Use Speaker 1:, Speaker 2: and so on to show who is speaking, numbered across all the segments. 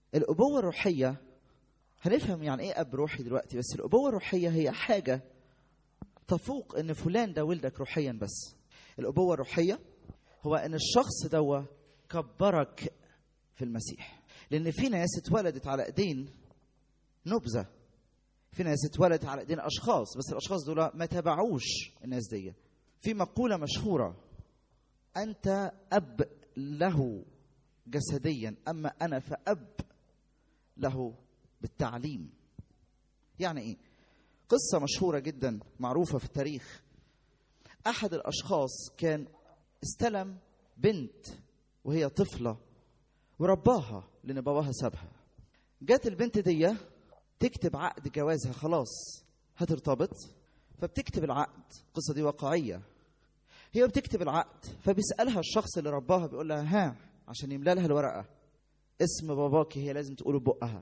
Speaker 1: الابوه الروحيه هنفهم يعني ايه اب روحي دلوقتي بس الابوه الروحيه هي حاجه تفوق ان فلان ده ولدك روحيا بس الابوه الروحيه هو ان الشخص ده كبرك في المسيح لان في ناس اتولدت على ايدين نبذه في ناس اتولدت على ايدين اشخاص بس الاشخاص دول ما تبعوش الناس دي في مقوله مشهوره انت اب له جسديا اما انا فاب له بالتعليم يعني ايه قصه مشهوره جدا معروفه في التاريخ احد الاشخاص كان استلم بنت وهي طفله ورباها لان باباها سابها جت البنت دي تكتب عقد جوازها خلاص هترتبط فبتكتب العقد القصه دي واقعيه هي بتكتب العقد فبيسالها الشخص اللي رباها بيقول لها ها عشان يملى لها الورقه اسم باباكي هي لازم تقوله ببقها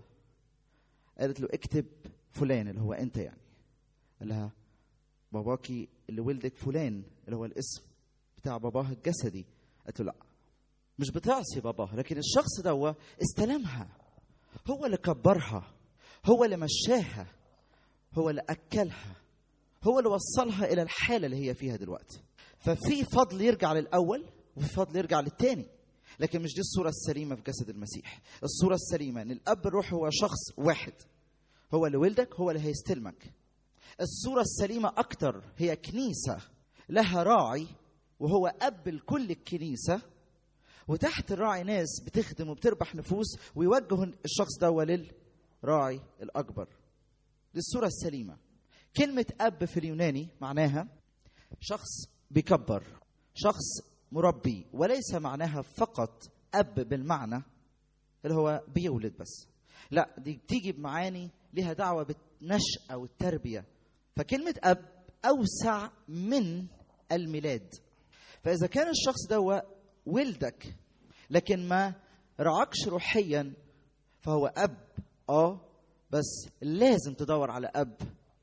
Speaker 1: قالت له اكتب فلان اللي هو انت يعني قال لها باباكي اللي ولدك فلان اللي هو الاسم بتاع باباها الجسدي قالت له لا مش بتعصي باباها لكن الشخص ده استلمها هو اللي كبرها هو اللي مشاها هو اللي اكلها هو اللي وصلها الى الحاله اللي هي فيها دلوقتي ففي فضل يرجع للاول وفي فضل يرجع للتاني لكن مش دي الصوره السليمه في جسد المسيح الصوره السليمه ان الاب الروح هو شخص واحد هو اللي ولدك هو اللي هيستلمك الصوره السليمه اكتر هي كنيسه لها راعي وهو اب لكل الكنيسه وتحت الراعي ناس بتخدم وبتربح نفوس ويوجه الشخص ده للراعي الاكبر دي الصوره السليمه كلمه اب في اليوناني معناها شخص بيكبر شخص مربي وليس معناها فقط اب بالمعنى اللي هو بيولد بس لا دي بتيجي بمعاني لها دعوه بالنشأة والتربيه فكلمه اب اوسع من الميلاد فاذا كان الشخص ده ولدك لكن ما رعاكش روحيا فهو اب اه بس لازم تدور على اب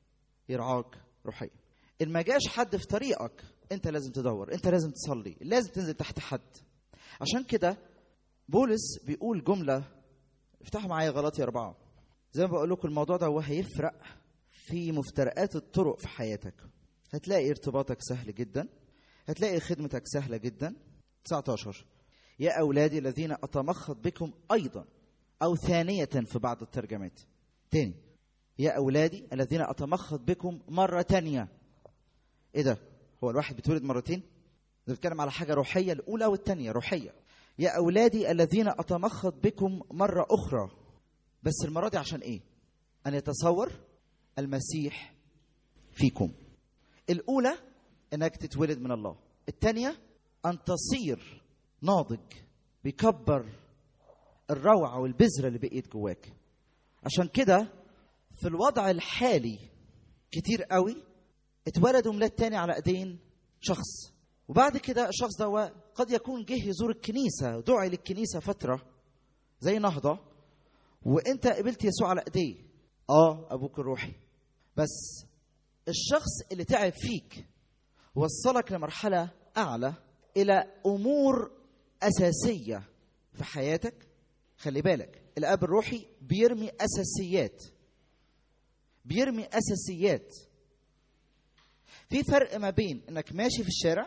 Speaker 1: يرعاك روحيا ان ما جاش حد في طريقك انت لازم تدور انت لازم تصلي لازم تنزل تحت حد عشان كده بولس بيقول جملة افتحوا معايا غلطي أربعة زي ما بقول لكم الموضوع ده هو هيفرق في مفترقات الطرق في حياتك هتلاقي ارتباطك سهل جدا هتلاقي خدمتك سهلة جدا 19 يا أولادي الذين أتمخض بكم أيضا أو ثانية في بعض الترجمات تاني يا أولادي الذين أتمخض بكم مرة تانية إيه ده هو الواحد بيتولد مرتين بنتكلم على حاجة روحية الأولى والثانية روحية يا أولادي الذين أتمخض بكم مرة أخرى بس المرة دي عشان إيه أن يتصور المسيح فيكم الأولى أنك تتولد من الله الثانية أن تصير ناضج بيكبر الروعة والبذرة اللي بقيت جواك عشان كده في الوضع الحالي كتير قوي اتولدوا ميلاد تاني على ايدين شخص وبعد كده الشخص ده قد يكون جه يزور الكنيسة دعي للكنيسة فترة زي نهضة وانت قبلت يسوع على ايديه اه ابوك الروحي بس الشخص اللي تعب فيك وصلك لمرحلة أعلى إلى أمور أساسية في حياتك خلي بالك الأب الروحي بيرمي أساسيات بيرمي أساسيات في فرق ما بين انك ماشي في الشارع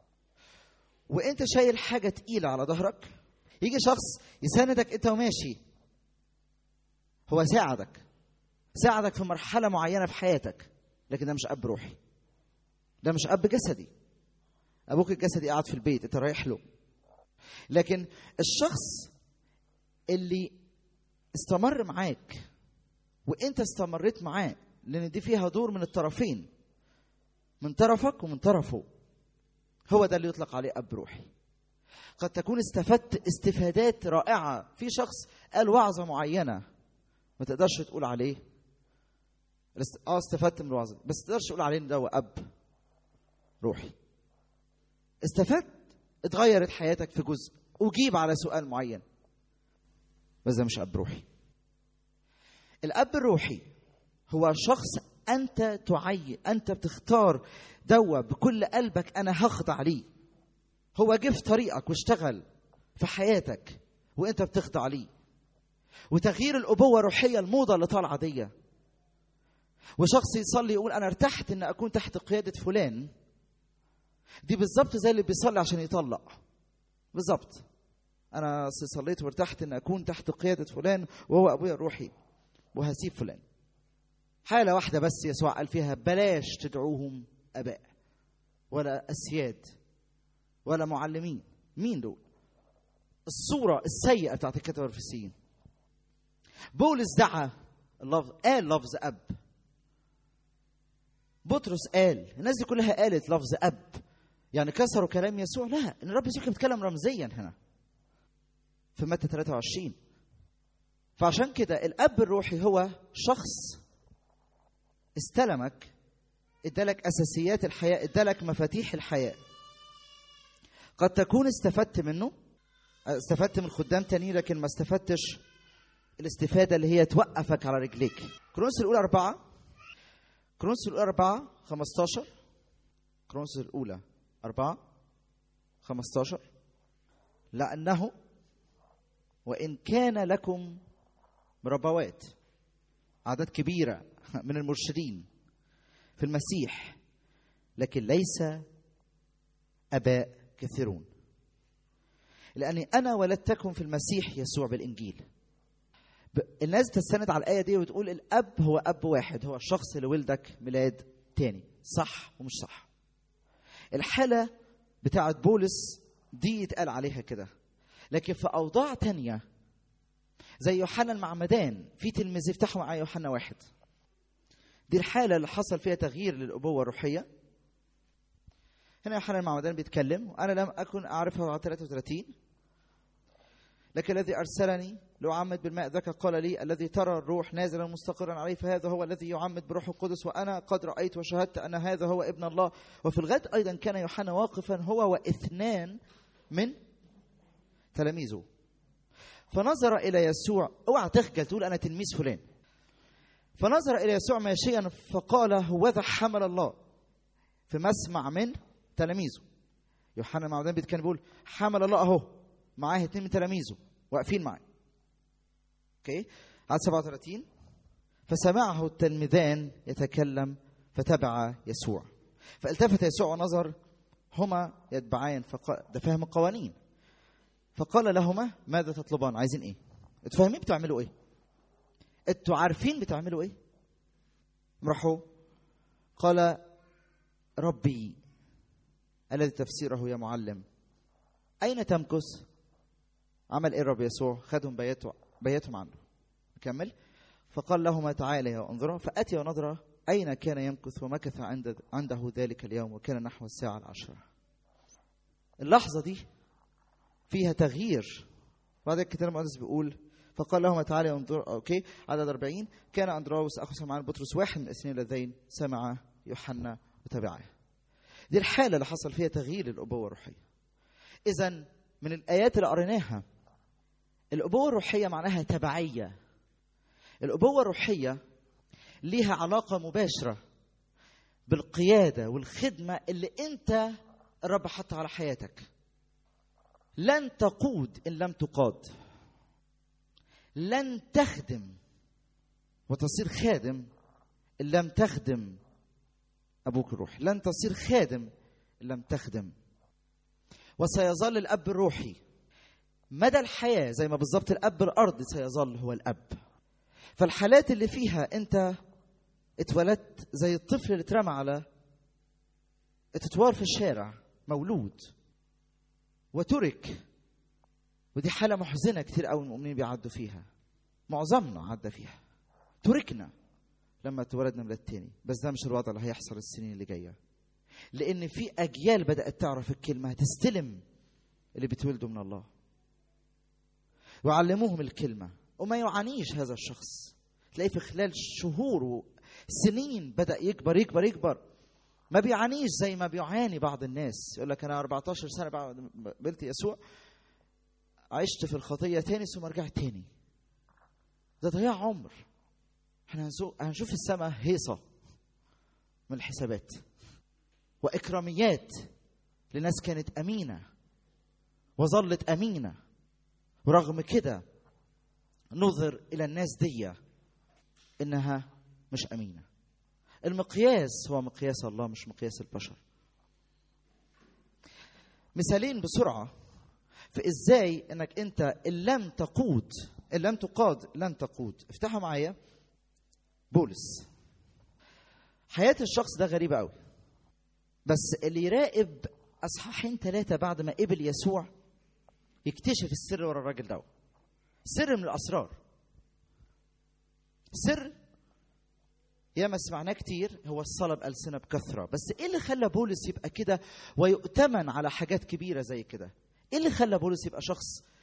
Speaker 1: وانت شايل حاجه تقيله على ظهرك يجي شخص يساندك انت وماشي هو ساعدك ساعدك في مرحله معينه في حياتك لكن ده مش اب روحي ده مش اب جسدي ابوك الجسدي قاعد في البيت انت رايح له لكن الشخص اللي استمر معاك وانت استمريت معاه لان دي فيها دور من الطرفين من طرفك ومن طرفه هو ده اللي يطلق عليه اب روحي قد تكون استفدت استفادات رائعه في شخص قال وعظه معينه ما تقدرش تقول عليه اه استفدت من الوعظه بس ما تقدرش تقول عليه ان ده هو اب روحي استفدت اتغيرت حياتك في جزء اجيب على سؤال معين بس ده مش اب روحي الاب الروحي هو شخص انت تعين انت بتختار دوا بكل قلبك انا هخضع ليه هو جه في طريقك واشتغل في حياتك وانت بتخضع ليه وتغيير الابوه الروحيه الموضه اللي طالعه دي وشخص يصلي يقول انا ارتحت ان اكون تحت قياده فلان دي بالظبط زي اللي بيصلي عشان يطلق بالظبط انا صليت وارتحت ان اكون تحت قياده فلان وهو ابويا الروحي وهسيب فلان حاله واحده بس يسوع قال فيها بلاش تدعوهم اباء ولا اسياد ولا معلمين مين دول الصوره السيئه بتاعت الكتبه الفريسيين بولس دعا اللفظ قال لفظ اب بطرس قال الناس دي كلها قالت لفظ اب يعني كسروا كلام يسوع لا ان الرب يسوع كان بيتكلم رمزيا هنا في متى 23 فعشان كده الاب الروحي هو شخص استلمك ادالك اساسيات الحياه ادالك مفاتيح الحياه قد تكون استفدت منه استفدت من خدام تانيين لكن ما استفدتش الاستفاده اللي هي توقفك على رجليك كرونس الاولى أربعة كرونس الاولى أربعة 15 كرونس الاولى أربعة 15 لأنه وإن كان لكم ربوات أعداد كبيرة من المرشدين في المسيح لكن ليس أباء كثيرون لأني أنا ولدتكم في المسيح يسوع بالإنجيل الناس تستند على الآية دي وتقول الأب هو أب واحد هو الشخص اللي ولدك ميلاد تاني صح ومش صح الحالة بتاعت بولس دي يتقال عليها كده لكن في أوضاع تانية زي يوحنا المعمدان في تلميذ يفتحوا معاه يوحنا واحد دي الحالة اللي حصل فيها تغيير للأبوة الروحية هنا يوحنا المعمدان بيتكلم وأنا لم أكن أعرفه على 33 لكن الذي أرسلني لأعمد بالماء ذاك قال لي الذي ترى الروح نازلا مستقرا عليه فهذا هو الذي يعمد بروح القدس وأنا قد رأيت وشهدت أن هذا هو ابن الله وفي الغد أيضا كان يوحنا واقفا هو واثنان من تلاميذه فنظر إلى يسوع اوعى تخجل تقول أنا تلميذ فلان فنظر إلى يسوع ماشيا فقال هوذا حمل الله في مسمع من تلاميذه يوحنا المعمدان كان بيقول حمل الله اهو معاه اثنين من تلاميذه واقفين معاه اوكي عدد 37 فسمعه التلميذان يتكلم فتبع يسوع فالتفت يسوع ونظر هما يتبعان فقال ده فاهم القوانين فقال لهما ماذا تطلبان عايزين ايه انتوا فاهمين بتعملوا ايه انتوا عارفين بتعملوا ايه راحوا قال ربي الذي تفسيره يا معلم أين تمكث؟ عمل إيه الرب يسوع؟ خدهم بياتوا بياتهم عنده. كمل فقال لهما تعالى وانظرا فأتي ونظر أين كان يمكث ومكث عند عنده ذلك اليوم وكان نحو الساعة العشرة. اللحظة دي فيها تغيير بعد الكتاب المقدس بيقول فقال لهما تعالى انظر اوكي عدد 40 كان اندراوس اخو سمعان بطرس واحد من الاثنين اللذين سمع يوحنا وتبعه دي الحالة اللي حصل فيها تغيير الأبوة الروحية. إذا من الآيات اللي قريناها الأبوة الروحية معناها تبعية. الأبوة الروحية ليها علاقة مباشرة بالقيادة والخدمة اللي أنت الرب حطها على حياتك. لن تقود إن لم تقاد. لن تخدم وتصير خادم إن لم تخدم أبوك الروحي لن تصير خادم إن لم تخدم وسيظل الأب الروحي مدى الحياة زي ما بالظبط الأب الأرضي سيظل هو الأب فالحالات اللي فيها أنت اتولدت زي الطفل اللي اترمى على اتتوار في الشارع مولود وترك ودي حالة محزنة كتير قوي المؤمنين بيعدوا فيها معظمنا عدى فيها تركنا لما اتولدنا من التاني بس ده مش الوضع اللي هيحصل السنين اللي جايه لان في اجيال بدات تعرف الكلمه هتستلم اللي بتولدوا من الله وعلموهم الكلمه وما يعانيش هذا الشخص تلاقيه في خلال شهور سنين بدا يكبر يكبر يكبر ما بيعانيش زي ما بيعاني بعض الناس يقول لك انا 14 سنه بعد قبلت يسوع عشت في الخطيه تاني ثم رجعت تاني ده ضياع عمر احنا هنشوف في السماء هيصة من الحسابات وإكراميات لناس كانت أمينة وظلت أمينة ورغم كده نظر الى الناس دي انها مش امينه المقياس هو مقياس الله مش مقياس البشر مثالين بسرعه في ازاي انك انت ان لم تقود ان لم تقاد لن تقود افتحوا معايا بولس حياه الشخص ده غريبه قوي بس اللي يراقب اصحاحين ثلاثه بعد ما قبل يسوع يكتشف السر ورا الراجل ده سر من الاسرار سر ياما سمعناه كتير هو الصلب ألسنة بكثرة بس ايه اللي خلى بولس يبقى كده ويؤتمن على حاجات كبيرة زي كده ايه اللي خلى بولس يبقى شخص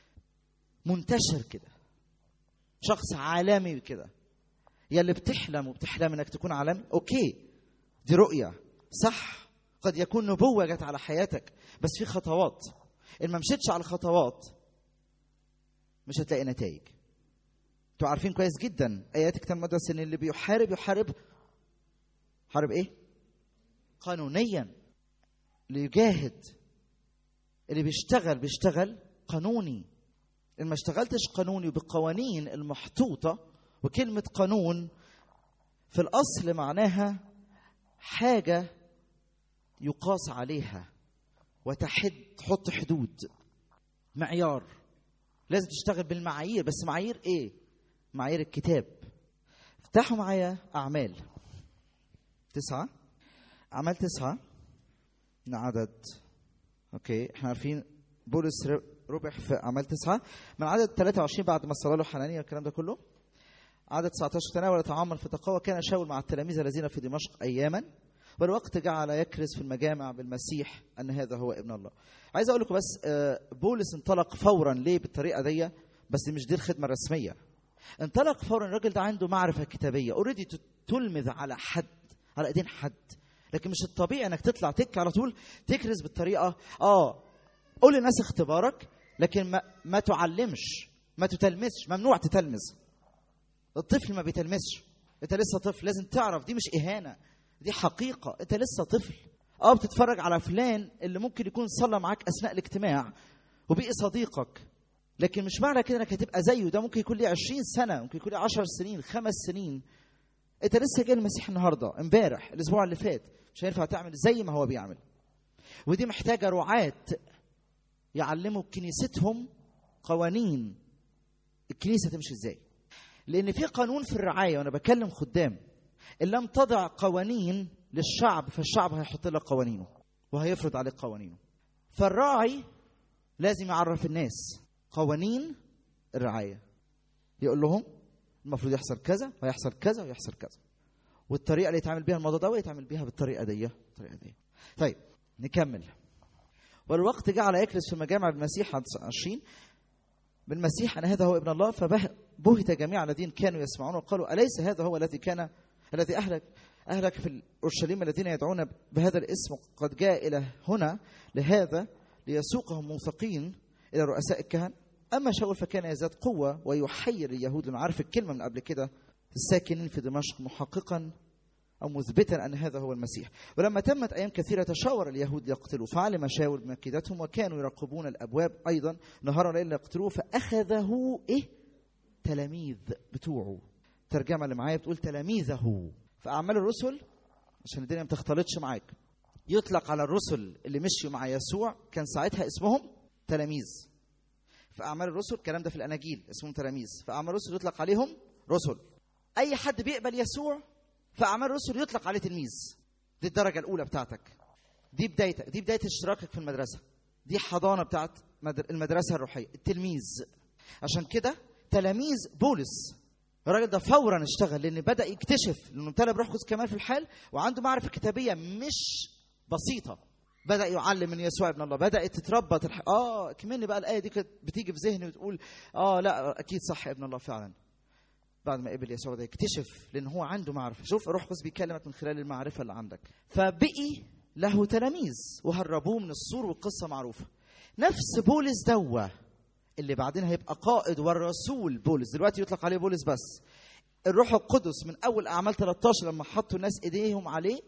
Speaker 1: منتشر كده شخص عالمي كده يا اللي بتحلم وبتحلم انك تكون عالمي اوكي دي رؤية صح قد يكون نبوة جت على حياتك بس في خطوات ان ما مشيتش على الخطوات مش هتلاقي نتائج انتوا عارفين كويس جدا ايات كتاب المقدس ان اللي بيحارب يحارب حارب ايه قانونيا اللي يجاهد اللي بيشتغل بيشتغل قانوني ان ما اشتغلتش قانوني وبالقوانين المحطوطه وكلمه قانون في الاصل معناها حاجه يقاس عليها وتحد تحط حدود معيار لازم تشتغل بالمعايير بس معايير ايه معايير الكتاب افتحوا معايا اعمال تسعة اعمال تسعة من عدد اوكي احنا عارفين بولس ربح في اعمال تسعة من عدد 23 بعد ما صلى له حنانيا والكلام ده كله عدد 19 تناول يتعامل في تقوى كان شاول مع التلاميذ الذين في دمشق اياما والوقت جعل يكرز في المجامع بالمسيح ان هذا هو ابن الله. عايز اقول لكم بس بولس انطلق فورا ليه بالطريقه دي بس مش دي الخدمه الرسميه. انطلق فورا الراجل ده عنده معرفه كتابيه اوريدي تلمذ على حد على ايدين حد لكن مش الطبيعي انك تطلع تك على طول تكرز بالطريقه اه قول للناس اختبارك لكن ما, ما تعلمش ما تتلمذش ممنوع تتلمذ الطفل ما بيتلمذش انت لسه طفل لازم تعرف دي مش اهانه دي حقيقة أنت لسه طفل أه بتتفرج على فلان اللي ممكن يكون صلى معاك أثناء الاجتماع وبقي صديقك لكن مش معنى كده انك هتبقى زيه ده ممكن يكون ليه 20 سنة ممكن يكون ليه 10 سنين خمس سنين انت لسه جاي المسيح النهارده امبارح الاسبوع اللي فات مش هينفع تعمل زي ما هو بيعمل ودي محتاجة رعاة يعلموا كنيستهم قوانين الكنيسة تمشي ازاي لأن في قانون في الرعاية وأنا بكلم خدام إن لم تضع قوانين للشعب فالشعب هيحط لك قوانينه وهيفرض عليك قوانينه فالراعي لازم يعرف الناس قوانين الرعاية يقول لهم المفروض يحصل كذا ويحصل كذا ويحصل كذا والطريقة اللي يتعامل بيها الموضوع ده يتعامل بيها بالطريقة دي الطريقة دي طيب نكمل والوقت جعل يكرس في مجامع المسيح عند 20 بالمسيح أن هذا هو ابن الله فبهت جميع الذين كانوا يسمعون وقالوا أليس هذا هو الذي كان الذي أهلك أهلك في أورشليم الذين يدعون بهذا الاسم قد جاء إلى هنا لهذا ليسوقهم موثقين إلى رؤساء الكهنة أما شاول فكان يزداد قوة ويحير اليهود لما عارف الكلمة من قبل كده الساكنين في دمشق محققا أو مثبتا أن هذا هو المسيح ولما تمت أيام كثيرة تشاور اليهود ليقتلوا فعلم شاول بمكيدتهم وكانوا يراقبون الأبواب أيضا نهارا وليلا يقتلوه فأخذه إيه تلاميذ بتوعه الترجمة اللي معايا بتقول تلاميذه في أعمال الرسل عشان الدنيا ما تختلطش معاك يطلق على الرسل اللي مشيوا مع يسوع كان ساعتها اسمهم تلاميذ في أعمال الرسل الكلام ده في الأناجيل اسمهم تلاميذ في أعمال الرسل يطلق عليهم رسل أي حد بيقبل يسوع في أعمال الرسل يطلق عليه تلميذ دي الدرجة الأولى بتاعتك دي بدايتك دي بداية اشتراكك في المدرسة دي حضانة بتاعت المدرسة الروحية التلميذ عشان كده تلاميذ بولس الراجل ده فورا اشتغل لان بدا يكتشف انه امتلأ بروح القدس كمان في الحال وعنده معرفه كتابيه مش بسيطه بدا يعلم من يسوع ابن الله بدات تتربط الح... اه كمان بقى الايه دي كانت بتيجي في ذهني وتقول اه لا اكيد صح ابن الله فعلا بعد ما قبل يسوع ده يكتشف لان هو عنده معرفه شوف الروح القدس بيكلمك من خلال المعرفه اللي عندك فبقي له تلاميذ وهربوه من السور والقصه معروفه نفس بولس دوه اللي بعدين هيبقى قائد والرسول بولس دلوقتي يطلق عليه بولس بس الروح القدس من اول اعمال 13 لما حطوا الناس ايديهم عليه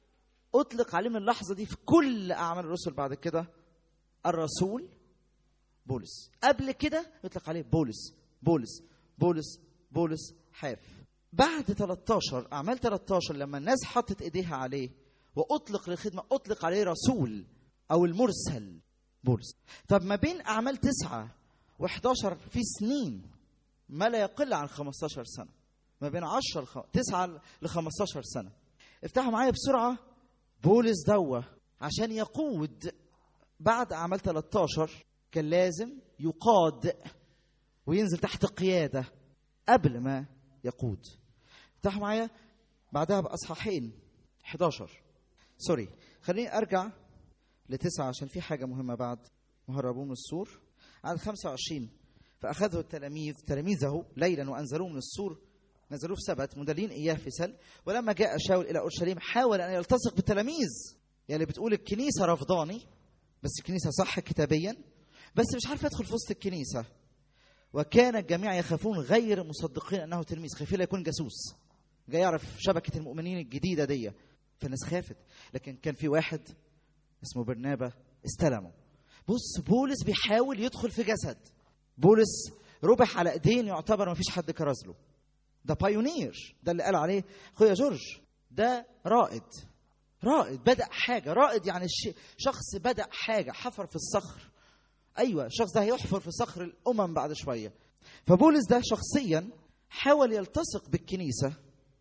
Speaker 1: اطلق عليه من اللحظه دي في كل اعمال الرسل بعد كده الرسول بولس قبل كده يطلق عليه بولس بولس بولس بولس حاف بعد 13 اعمال 13 لما الناس حطت ايديها عليه واطلق للخدمه اطلق عليه رسول او المرسل بولس طب ما بين اعمال 9 و11 في سنين ما لا يقل عن 15 سنه ما بين 10 لخ... 9 ل 15 سنه افتحوا معايا بسرعه بولس دوا عشان يقود بعد اعمال 13 كان لازم يقاد وينزل تحت قياده قبل ما يقود افتحوا معايا بعدها باصحاحين 11 سوري خليني ارجع لتسعة عشان في حاجه مهمه بعد مهربون من السور عدد 25 فاخذه التلاميذ تلاميذه ليلا وانزلوه من السور نزلوه في سبت مدلين اياه في سل ولما جاء شاول الى اورشليم حاول ان يلتصق بالتلاميذ يعني بتقول الكنيسه رفضاني بس الكنيسه صح كتابيا بس مش عارف يدخل في وسط الكنيسه وكان الجميع يخافون غير مصدقين انه تلميذ خايفين لا يكون جاسوس جاي يعرف شبكه المؤمنين الجديده دي فالناس خافت لكن كان في واحد اسمه برنابا استلمه بص بولس بيحاول يدخل في جسد بولس ربح على ايدين يعتبر ما فيش حد كرز له ده بايونير ده اللي قال عليه اخويا جورج ده رائد رائد بدا حاجه رائد يعني الشيء شخص بدا حاجه حفر في الصخر ايوه الشخص ده هيحفر في صخر الامم بعد شويه فبولس ده شخصيا حاول يلتصق بالكنيسه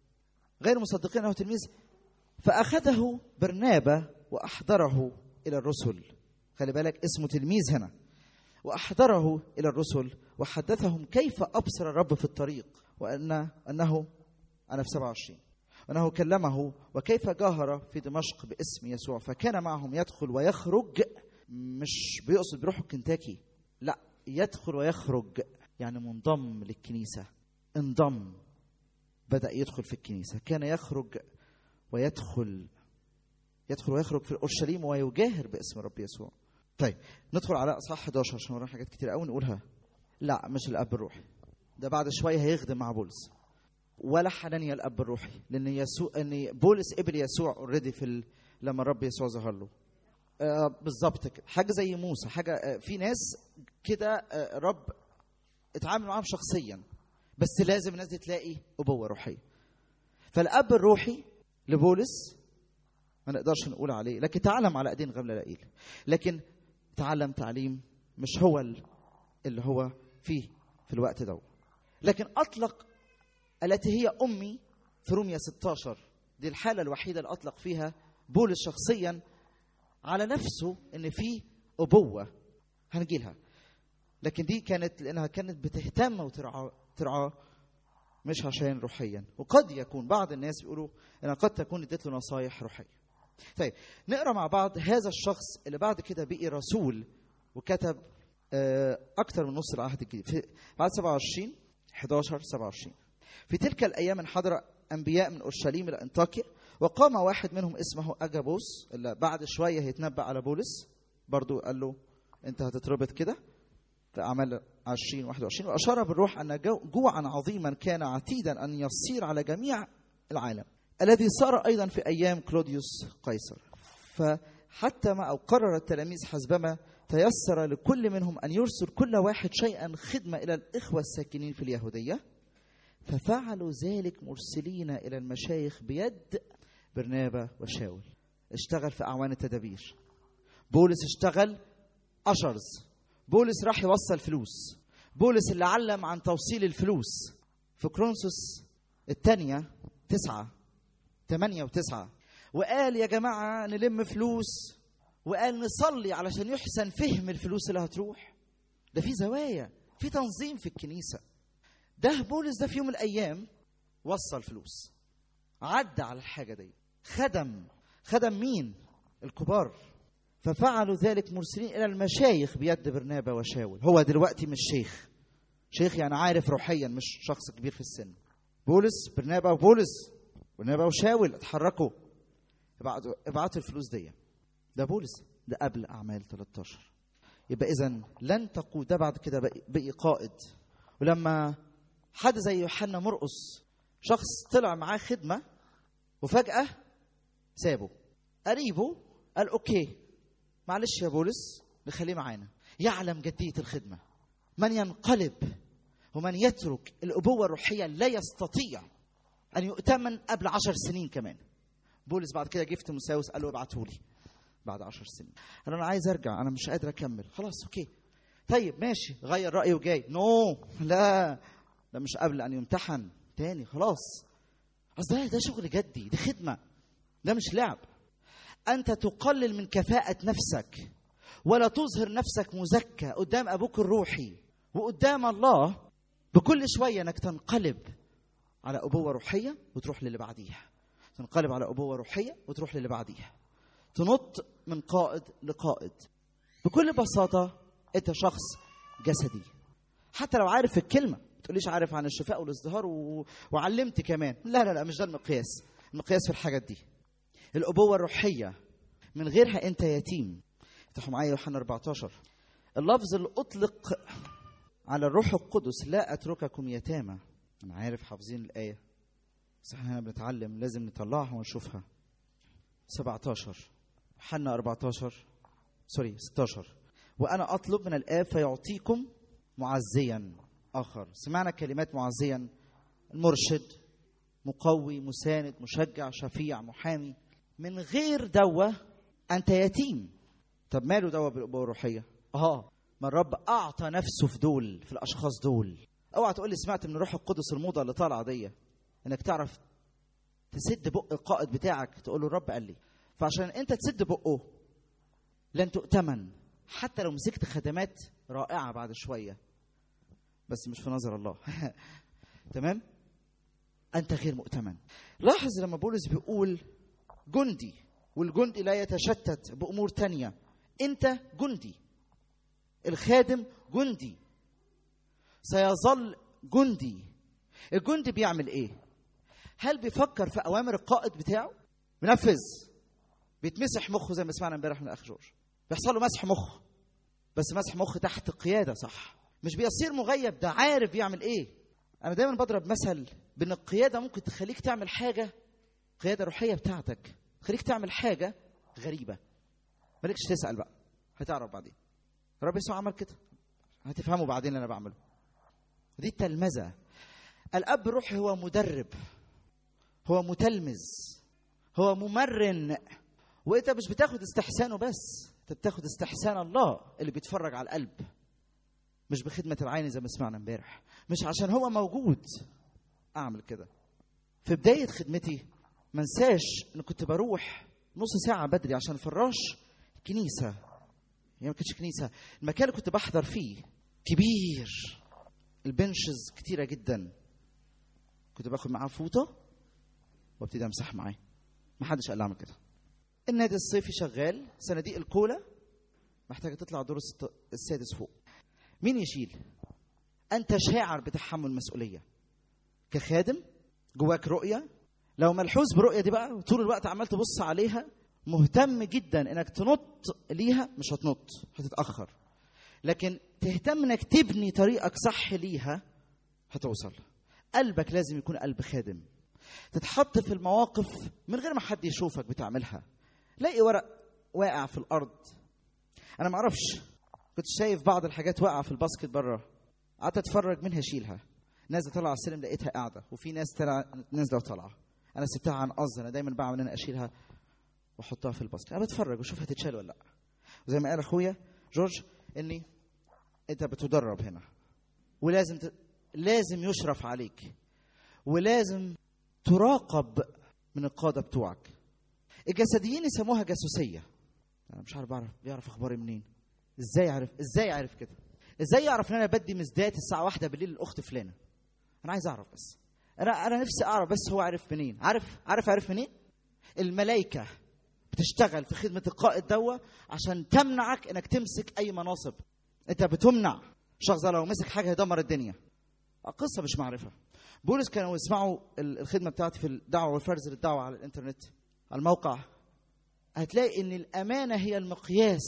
Speaker 1: غير مصدقين انه تلميذ فاخذه برنابا واحضره الى الرسل خلي بالك اسمه تلميذ هنا واحضره الى الرسل وحدثهم كيف ابصر الرب في الطريق وان انه انا في 27 وانه كلمه وكيف جاهر في دمشق باسم يسوع فكان معهم يدخل ويخرج مش بيقصد بيروحوا كنتاكي لا يدخل ويخرج يعني منضم للكنيسه انضم بدا يدخل في الكنيسه كان يخرج ويدخل يدخل ويخرج في اورشليم ويجاهر باسم الرب يسوع طيب ندخل على اصحاح 11 عشان ورانا حاجات كتير قوي نقولها لا مش الاب الروحي ده بعد شويه هيخدم مع بولس ولا حنانيا الاب الروحي لان يسوع ان بولس قبل يسوع اوريدي في ال... لما الرب يسوع ظهر له آه بالظبط كده حاجه زي موسى حاجه آه في ناس كده آه رب اتعامل معاهم شخصيا بس لازم الناس دي تلاقي ابوه روحيه فالاب الروحي لبولس ما نقدرش نقول عليه لكن تعلم على ايدين غملائيل لكن تعلم تعليم مش هو اللي هو فيه في الوقت ده لكن اطلق التي هي امي في روميا 16 دي الحاله الوحيده اللي اطلق فيها بولس شخصيا على نفسه ان في ابوه هنجيلها لكن دي كانت لانها كانت بتهتم وترعى ترعاه مش عشان روحيا وقد يكون بعض الناس بيقولوا انها قد تكون اديت له نصايح روحيه طيب نقرا مع بعض هذا الشخص اللي بعد كده بقي رسول وكتب اكثر من نص العهد الجديد في بعد 27 11 27 في تلك الايام انحدر انبياء من اورشليم الى انطاكيا وقام واحد منهم اسمه اجابوس اللي بعد شويه هيتنبأ على بولس برضو قال له انت هتتربط كده في اعمال 20 21 واشار بالروح ان جوعا عظيما كان عتيدا ان يصير على جميع العالم الذي صار ايضا في ايام كلوديوس قيصر فحتى ما او قرر التلاميذ حسبما تيسر لكل منهم ان يرسل كل واحد شيئا خدمه الى الاخوه الساكنين في اليهوديه ففعلوا ذلك مرسلين الى المشايخ بيد برنابا وشاول اشتغل في اعوان التدابير بولس اشتغل اشرز بولس راح يوصل فلوس بولس اللي علم عن توصيل الفلوس في كرونسوس الثانية تسعة ثمانية وتسعة وقال يا جماعة نلم فلوس وقال نصلي علشان يحسن فهم الفلوس اللي هتروح ده في زوايا في تنظيم في الكنيسة ده بولس ده في يوم من الأيام وصل فلوس عدى على الحاجة دي خدم خدم مين الكبار ففعلوا ذلك مرسلين الى المشايخ بيد برنابا وشاول هو دلوقتي مش شيخ شيخ يعني عارف روحيا مش شخص كبير في السن بولس برنابا وبولس برنابا وشاول اتحركوا ابعتوا ابعتوا الفلوس دي ده بولس ده قبل اعمال 13 يبقى اذا لن تقود ده بعد كده بقي, بقي قائد ولما حد زي يوحنا مرقس شخص طلع معاه خدمه وفجاه سابه قريبه قال اوكي معلش يا بولس نخليه معانا يعلم جدية الخدمة من ينقلب ومن يترك الابوه الروحيه لا يستطيع ان يؤتمن قبل عشر سنين كمان بولس بعد كده جه في تيموثاوس قال له ابعته لي بعد عشر سنين قال له انا عايز ارجع انا مش قادر اكمل خلاص اوكي طيب ماشي غير رايه وجاي نو لا ده مش قبل ان يمتحن تاني خلاص اصل ده ده شغل جدي دي خدمه ده مش لعب انت تقلل من كفاءه نفسك ولا تظهر نفسك مزكى قدام ابوك الروحي وقدام الله بكل شويه انك تنقلب على ابوه روحيه وتروح للي بعديها تنقلب على ابوه روحيه وتروح للي بعديها تنط من قائد لقائد بكل بساطه انت شخص جسدي حتى لو عارف الكلمه ما تقوليش عارف عن الشفاء والازدهار و... وعلمت كمان لا لا لا مش ده المقياس المقياس في الحاجات دي الابوه الروحيه من غيرها انت يتيم افتحوا معايا يوحنا 14 اللفظ اللي اطلق على الروح القدس لا اترككم يتامى انا عارف حافظين الايه بس احنا هنا بنتعلم لازم نطلعها ونشوفها 17 يوحنا 14 سوري 16 وانا اطلب من الاب فيعطيكم معزيا اخر سمعنا كلمات معزيا المرشد مقوي مساند مشجع شفيع محامي من غير دوا انت يتيم طب ماله دوا بالابوه الروحيه اه ما الرب اعطى نفسه في دول في الاشخاص دول اوعى تقول لي سمعت من الروح القدس الموضه اللي طالعه دي انك تعرف تسد بق القائد بتاعك تقول له الرب قال لي فعشان انت تسد بقه لن تؤتمن حتى لو مسكت خدمات رائعه بعد شويه بس مش في نظر الله تمام انت غير مؤتمن لاحظ لما بولس بيقول جندي والجندي لا يتشتت بامور تانية انت جندي الخادم جندي سيظل جندي الجندي بيعمل ايه هل بيفكر في اوامر القائد بتاعه بينفذ بيتمسح مخه زي ما سمعنا امبارح من الاخ جورج بيحصل له مسح مخ بس مسح مخ تحت قياده صح مش بيصير مغيب ده عارف بيعمل ايه انا دايما بضرب مثل بان القياده ممكن تخليك تعمل حاجه قياده روحيه بتاعتك تخليك تعمل حاجه غريبه مالكش تسال بقى هتعرف بعدين الرب يسوع عمل كده هتفهموا بعدين اللي انا بعمله دي التلمذه الاب الروحي هو مدرب هو متلمذ هو ممرن وانت مش بتاخد استحسانه بس انت بتاخد استحسان الله اللي بيتفرج على القلب مش بخدمة العين زي ما سمعنا امبارح مش عشان هو موجود اعمل كده في بداية خدمتي ما انساش ان كنت بروح نص ساعة بدري عشان فراش كنيسة هي ما كانتش كنيسة المكان اللي كنت بحضر فيه كبير البنشز كتيرة جدا كنت باخد معاه فوطة وابتدي امسح معاه ما حدش قال لي اعمل كده النادي الصيفي شغال صناديق الكولا محتاجه تطلع دور الست- السادس فوق مين يشيل انت شاعر بتحمل مسؤوليه كخادم جواك رؤيه لو ملحوظ برؤيه دي بقى طول الوقت عمال تبص عليها مهتم جدا انك تنط ليها مش هتنط هتتاخر لكن تهتم انك تبني طريقك صح ليها هتوصل قلبك لازم يكون قلب خادم تتحط في المواقف من غير ما حد يشوفك بتعملها لاقي ورق واقع في الارض انا ما اعرفش كنت شايف بعض الحاجات واقعه في الباسكت بره قعدت اتفرج منها اشيلها نازله طالعه على السلم لقيتها قاعده وفي ناس طلع نازله وطالعه انا سبتها عن قصد انا دايما بعمل ان انا اشيلها واحطها في الباسكت انا بتفرج واشوف هتتشال ولا لا وزي ما قال اخويا جورج اني انت بتدرب هنا ولازم ت... لازم يشرف عليك ولازم تراقب من القاده بتوعك الجسديين يسموها جاسوسيه انا مش عارف بعرف بيعرف اخباري منين ازاي عارف ازاي عارف كده ازاي يعرف ان انا بدي مزدات الساعه واحدة بالليل للاخت فلانه انا عايز اعرف بس انا انا نفسي اعرف بس هو عارف منين عارف عارف عارف منين الملائكه بتشتغل في خدمه القائد دوا عشان تمنعك انك تمسك اي مناصب انت بتمنع شخص ده لو مسك حاجه هيدمر الدنيا قصه مش معرفه بولس كانوا يسمعوا ال- الخدمه بتاعتي في الدعوه والفرز للدعوه على الانترنت على الموقع هتلاقي ان الامانه هي المقياس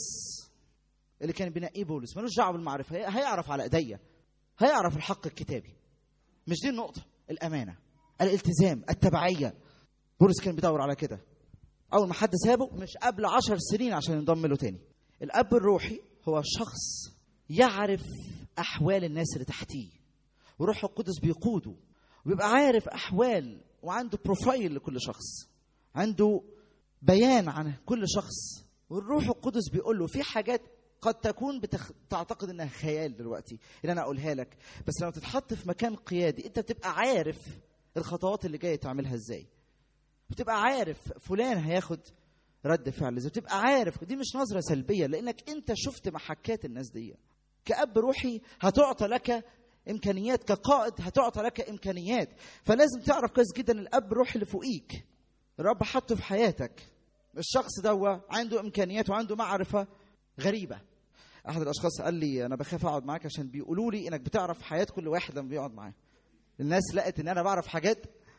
Speaker 1: اللي كان بينقيه بولس ملوش دعوه بالمعرفه هي- هيعرف على ايديا هيعرف الحق الكتابي مش دي النقطه الامانه الالتزام التبعيه بولس كان بيدور على كده اول ما حد سابه مش قبل عشر سنين عشان ينضم له تاني الاب الروحي هو شخص يعرف احوال الناس اللي تحتيه وروح القدس بيقوده وبيبقى عارف احوال وعنده بروفايل لكل شخص عنده بيان عن كل شخص والروح القدس بيقول له في حاجات قد تكون بتخ... تعتقد انها خيال دلوقتي اللي انا اقولها لك بس لما تتحط في مكان قيادي انت بتبقى عارف الخطوات اللي جايه تعملها ازاي بتبقى عارف فلان هياخد رد فعل ازاي بتبقى عارف دي مش نظره سلبيه لانك انت شفت محكات الناس دي كاب روحي هتعطى لك امكانيات كقائد هتعطى لك امكانيات فلازم تعرف كويس جدا الاب الروحي اللي فوقيك الرب حطه في حياتك الشخص ده عنده امكانيات وعنده معرفه غريبه احد الاشخاص قال لي انا بخاف اقعد معاك عشان بيقولوا لي انك بتعرف حياه كل واحد لما بيقعد معاه الناس لقت ان انا بعرف حاجات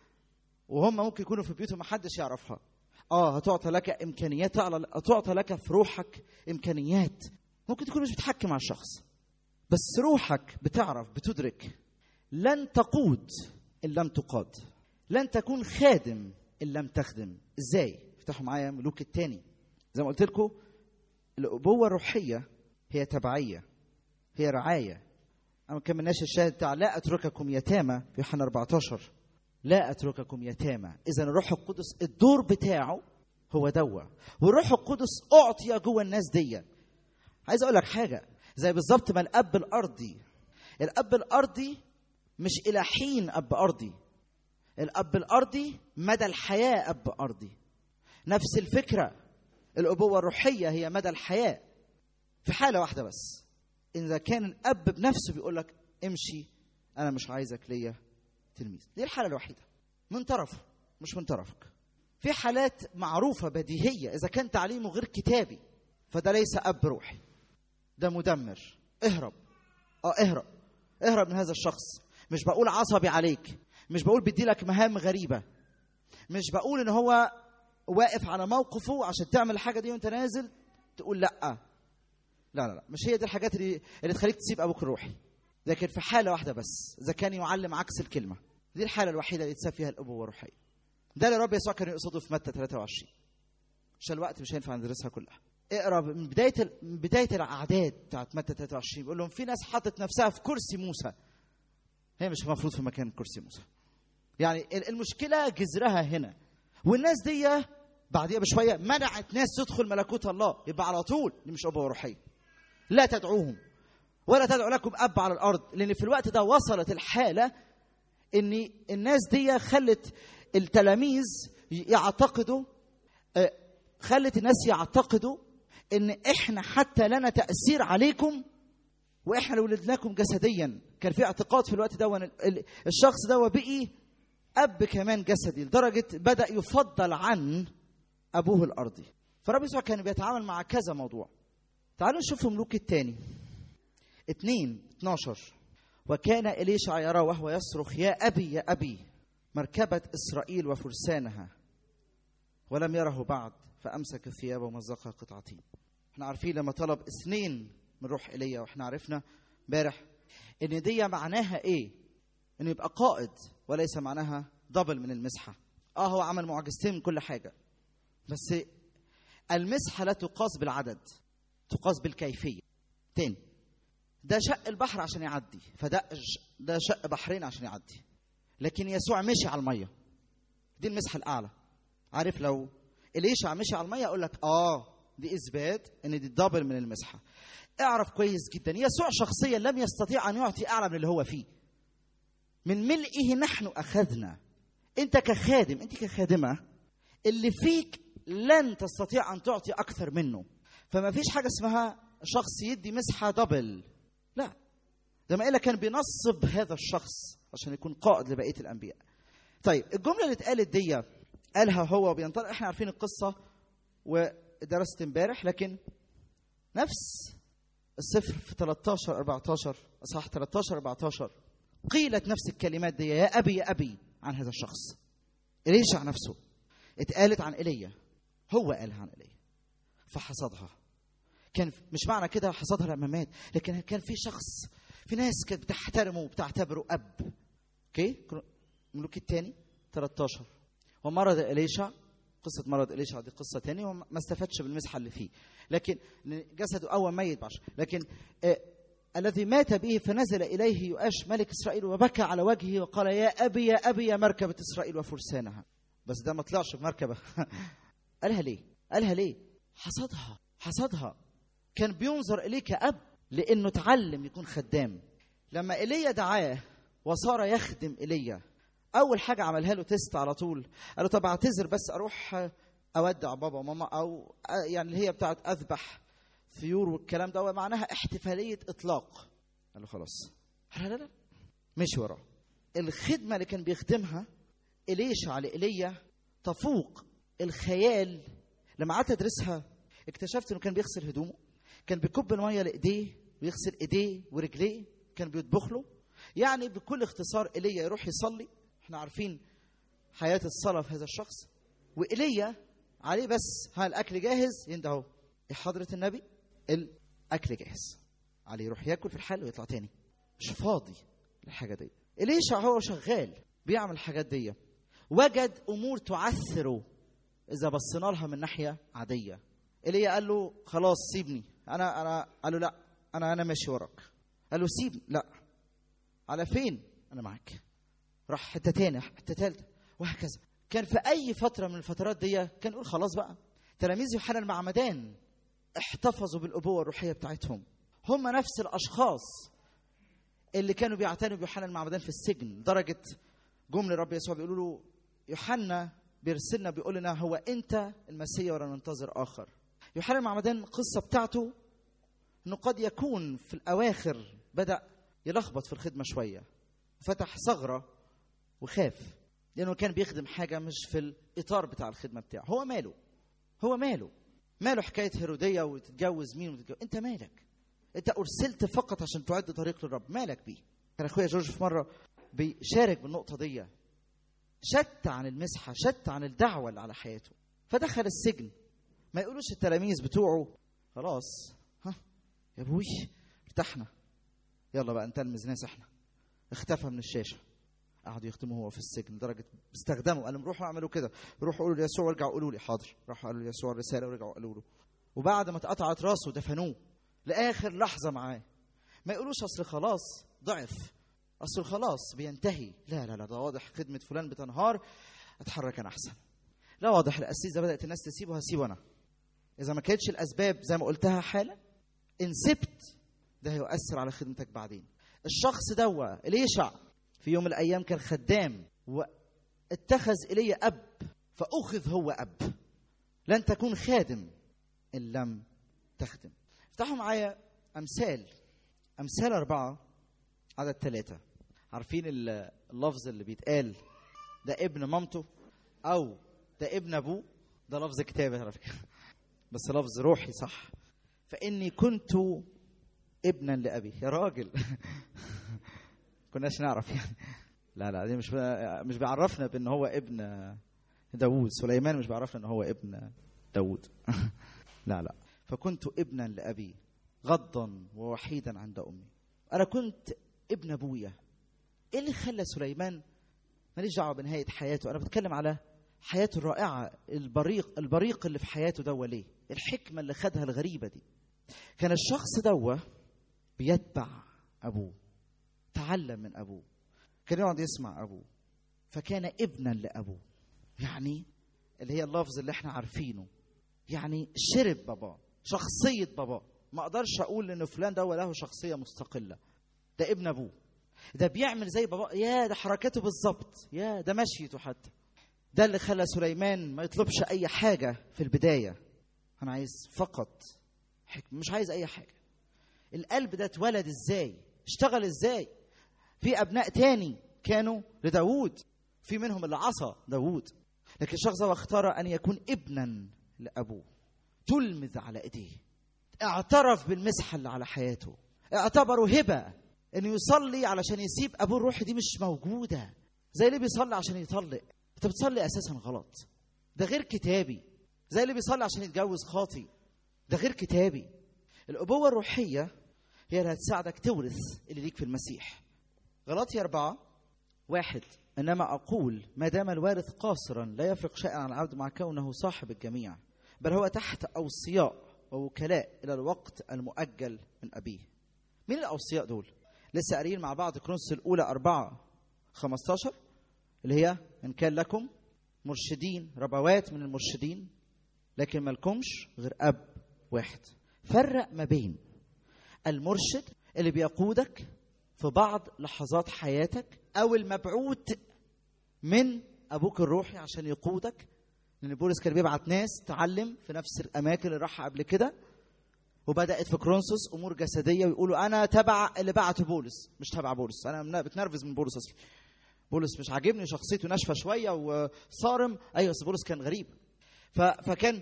Speaker 1: وهم ممكن يكونوا في بيوتهم محدش يعرفها اه هتعطى لك امكانيات هتعطى لك في روحك امكانيات ممكن تكون مش بتحكم على الشخص بس روحك بتعرف بتدرك لن تقود ان لم تقاد لن تكون خادم ان لم تخدم ازاي افتحوا معايا ملوك الثاني زي ما قلت لكم الابوه الروحيه هي تبعيه هي رعايه انا ما كملناش الشاهد بتاع لا اترككم يتامى في يوحنا 14 لا اترككم يتامى اذا الروح القدس الدور بتاعه هو دوا والروح القدس اعطي جوه الناس دي عايز اقول لك حاجه زي بالظبط ما الاب الارضي الاب الارضي مش الى حين اب ارضي الاب الارضي مدى الحياه اب ارضي نفس الفكره الابوه الروحيه هي مدى الحياه في حاله واحده بس اذا كان الاب بنفسه بيقول لك امشي انا مش عايزك ليا تلميذ دي الحاله الوحيده من طرفه مش من طرفك في حالات معروفه بديهيه اذا كان تعليمه غير كتابي فده ليس اب روحي ده مدمر اهرب اه اهرب اهرب من هذا الشخص مش بقول عصبي عليك مش بقول بدي لك مهام غريبه مش بقول ان هو واقف على موقفه عشان تعمل الحاجه دي وانت نازل تقول لا لا لا لا مش هي دي الحاجات اللي اللي تخليك تسيب ابوك الروحي لكن في حاله واحده بس اذا كان يعلم عكس الكلمه دي الحاله الوحيده اللي تساب فيها الابوه الروحيه ده اللي الرب يسوع كان يقصده في متى 23 عشان الوقت مش هينفع ندرسها كلها اقرا من بدايه من بدايه الاعداد بتاعت متى 23 بيقول لهم في ناس حطت نفسها في كرسي موسى هي مش المفروض في مكان كرسي موسى يعني المشكله جذرها هنا والناس دي بعديها بشويه منعت ناس تدخل ملكوت الله يبقى على طول دي مش ابوه روحيه لا تدعوهم ولا تدعو لكم اب على الارض لان في الوقت ده وصلت الحاله ان الناس دي خلت التلاميذ يعتقدوا خلت الناس يعتقدوا ان احنا حتى لنا تاثير عليكم واحنا اللي ولدناكم جسديا كان في اعتقاد في الوقت ده الشخص ده بقي اب كمان جسدي لدرجه بدا يفضل عن ابوه الارضي فرب يسوع كان بيتعامل مع كذا موضوع تعالوا نشوف ملوك الثاني اثنين 12 وكان إليشع يرى وهو يصرخ يا أبي يا أبي مركبة إسرائيل وفرسانها ولم يره بعد فأمسك الثياب ومزقها قطعتين احنا عارفين لما طلب اثنين من روح إيليا واحنا عرفنا امبارح ان دي معناها ايه انه يبقى قائد وليس معناها دبل من المسحة اه هو عمل معجزتين من كل حاجة بس المسحة لا تقاس بالعدد تقاس بالكيفية تاني ده شق البحر عشان يعدي فده ده شق بحرين عشان يعدي لكن يسوع مشي على الميه دي المسحه الاعلى عارف لو اليشع مشي على الميه اقول لك اه دي اثبات ان دي دبل من المسحه اعرف كويس جدا يسوع شخصيا لم يستطيع ان يعطي اعلى من اللي هو فيه من ملئه نحن اخذنا انت كخادم انت كخادمه اللي فيك لن تستطيع ان تعطي اكثر منه فما فيش حاجه اسمها شخص يدي مسحه دبل لا ده ما كان بينصب هذا الشخص عشان يكون قائد لبقيه الانبياء طيب الجمله اللي اتقالت دي قالها هو وبينطلق احنا عارفين القصه ودرست امبارح لكن نفس الصفر في 13 14 اصحاح 13 14 قيلت نفس الكلمات دي يا ابي يا ابي عن هذا الشخص اليشع نفسه اتقالت عن ايليا هو قالها عن ايليا فحصدها كان مش معنى كده حصدها لما مات لكن كان في شخص في ناس كانت بتحترمه وبتعتبره اب اوكي ملوك الثاني 13 ومرض اليشع قصة مرض إليشع دي قصة تانية وما استفادش بالمسحة اللي فيه لكن جسده أول ميت بعش لكن الذي مات به فنزل إليه يؤاش ملك إسرائيل وبكى على وجهه وقال يا أبي يا أبي يا مركبة إسرائيل وفرسانها بس ده ما طلعش بمركبة قالها ليه قالها ليه حصدها حصدها كان بينظر إليه كأب لأنه اتعلم يكون خدام لما إيليا دعاه وصار يخدم إيليا أول حاجة عملها له تيست على طول قال له طب اعتذر بس أروح أودع بابا وماما أو يعني اللي هي بتاعت أذبح ثيور والكلام ده معناها احتفالية إطلاق قال له خلاص لا لا لا مشي وراه الخدمة اللي كان بيخدمها إليشع على إيليا تفوق الخيال لما قعدت أدرسها اكتشفت إنه كان بيغسل هدومه كان بيكب المية لإيديه ويغسل إيديه ورجليه كان بيطبخ له يعني بكل اختصار إيليا يروح يصلي احنا عارفين حياة الصلاة في هذا الشخص وإيليا عليه بس ها الأكل جاهز ينده اهو حضرة النبي الاكل جاهز عليه يروح ياكل في الحل ويطلع تاني مش فاضي للحاجه دي اليشع هو شغال بيعمل الحاجات دي وجد امور تعثره اذا بصينا لها من ناحيه عاديه ايليا قال له خلاص سيبني انا انا قال له لا انا انا ماشي وراك قال له سيبني لا على فين انا معاك راح حته تاني حته تالته وهكذا كان في اي فتره من الفترات دي كان يقول خلاص بقى تلاميذ يوحنا المعمدان احتفظوا بالابوه الروحيه بتاعتهم هم نفس الاشخاص اللي كانوا بيعتنوا بيوحنا المعمدان في السجن درجه جم لرب يسوع بيقولوا له يوحنا بيرسلنا بيقول لنا هو انت المسيح ولا ننتظر اخر يوحنا المعمدان القصه بتاعته انه قد يكون في الاواخر بدا يلخبط في الخدمه شويه فتح ثغره وخاف لانه كان بيخدم حاجه مش في الاطار بتاع الخدمه بتاعه هو ماله هو ماله ماله حكايه هيروديه وتتجوز مين وتتجوز انت مالك انت ارسلت فقط عشان تعد طريق للرب مالك بيه كان اخويا جورج في مره بيشارك بالنقطه دي شت عن المسحه شت عن الدعوه اللي على حياته فدخل السجن ما يقولوش التلاميذ بتوعه خلاص ها يا ابوي ارتحنا يلا بقى نتلمذ ناس احنا اختفى من الشاشه قعدوا يختموا هو في السجن لدرجه استخدموا قال لهم روحوا اعملوا كده روحوا قولوا ليسوع وارجعوا قولوا لي حاضر راحوا قالوا ليسوع الرساله ورجعوا قالوا له وبعد ما اتقطعت راسه دفنوه لاخر لحظه معاه ما يقولوش اصل خلاص ضعف اصل خلاص بينتهي لا لا لا ده واضح خدمه فلان بتنهار اتحرك انا احسن لا واضح القسيس ده بدات الناس تسيبه هسيبه انا اذا ما كانتش الاسباب زي ما قلتها حالا ان سبت ده هيؤثر على خدمتك بعدين الشخص دوا اليشع في يوم من الايام كان خدام واتخذ الي اب فاخذ هو اب لن تكون خادم ان لم تخدم افتحوا معايا امثال امثال اربعه عدد ثلاثه عارفين اللفظ اللي بيتقال ده ابن مامته او ده ابن ابوه ده لفظ كتابي على فكره بس لفظ روحي صح فاني كنت ابنا لابي يا راجل كناش نعرف يعني لا لا دي مش مش بيعرفنا بان هو ابن داوود سليمان مش بيعرفنا ان هو ابن داوود لا لا فكنت ابنا لابي غضا ووحيدا عند امي انا كنت ابن ابويا ايه اللي خلى سليمان ماليش دعوه بنهايه حياته انا بتكلم على حياته الرائعه البريق البريق اللي في حياته دوا ليه الحكمه اللي خدها الغريبه دي كان الشخص دوا بيتبع ابوه تعلم من ابوه كان يقعد يسمع ابوه فكان ابنا لابوه يعني اللي هي اللفظ اللي احنا عارفينه يعني شرب باباه شخصيه باباه ما اقدرش اقول ان فلان ده له شخصيه مستقله ده ابن ابوه ده بيعمل زي بابا يا ده حركاته بالظبط يا ده مشيته حتى ده اللي خلى سليمان ما يطلبش اي حاجه في البدايه انا عايز فقط حكم مش عايز اي حاجه القلب ده اتولد ازاي اشتغل ازاي في ابناء تاني كانوا لداوود في منهم اللي عصى داوود لكن الشخص هو اختار ان يكون ابنا لابوه تلمذ على ايديه اعترف بالمسحه اللي على حياته اعتبره هبه انه يصلي علشان يسيب ابوه الروح دي مش موجوده زي اللي بيصلي عشان يطلق انت بتصلي اساسا غلط ده غير كتابي زي اللي بيصلي عشان يتجوز خاطي ده غير كتابي الابوه الروحيه هي اللي هتساعدك تورث اللي ليك في المسيح غلطي أربعة واحد إنما أقول ما دام الوارث قاصرا لا يفرق شيئا عن العبد مع كونه صاحب الجميع بل هو تحت أوصياء ووكلاء إلى الوقت المؤجل من أبيه مين الاوصياء دول لسه قاريين مع بعض كرونس الاولى 4 15 اللي هي ان كان لكم مرشدين ربوات من المرشدين لكن مالكمش غير اب واحد فرق ما بين المرشد اللي بيقودك في بعض لحظات حياتك او المبعوث من ابوك الروحي عشان يقودك لان بولس كان بيبعت ناس تعلم في نفس الاماكن اللي راحها قبل كده وبدات في كرونسوس امور جسديه ويقولوا انا تبع اللي بعته بولس مش تبع بولس انا بتنرفز من بولس اصلا بولس مش عاجبني شخصيته ناشفه شويه وصارم ايوه بس بولس كان غريب ف... فكان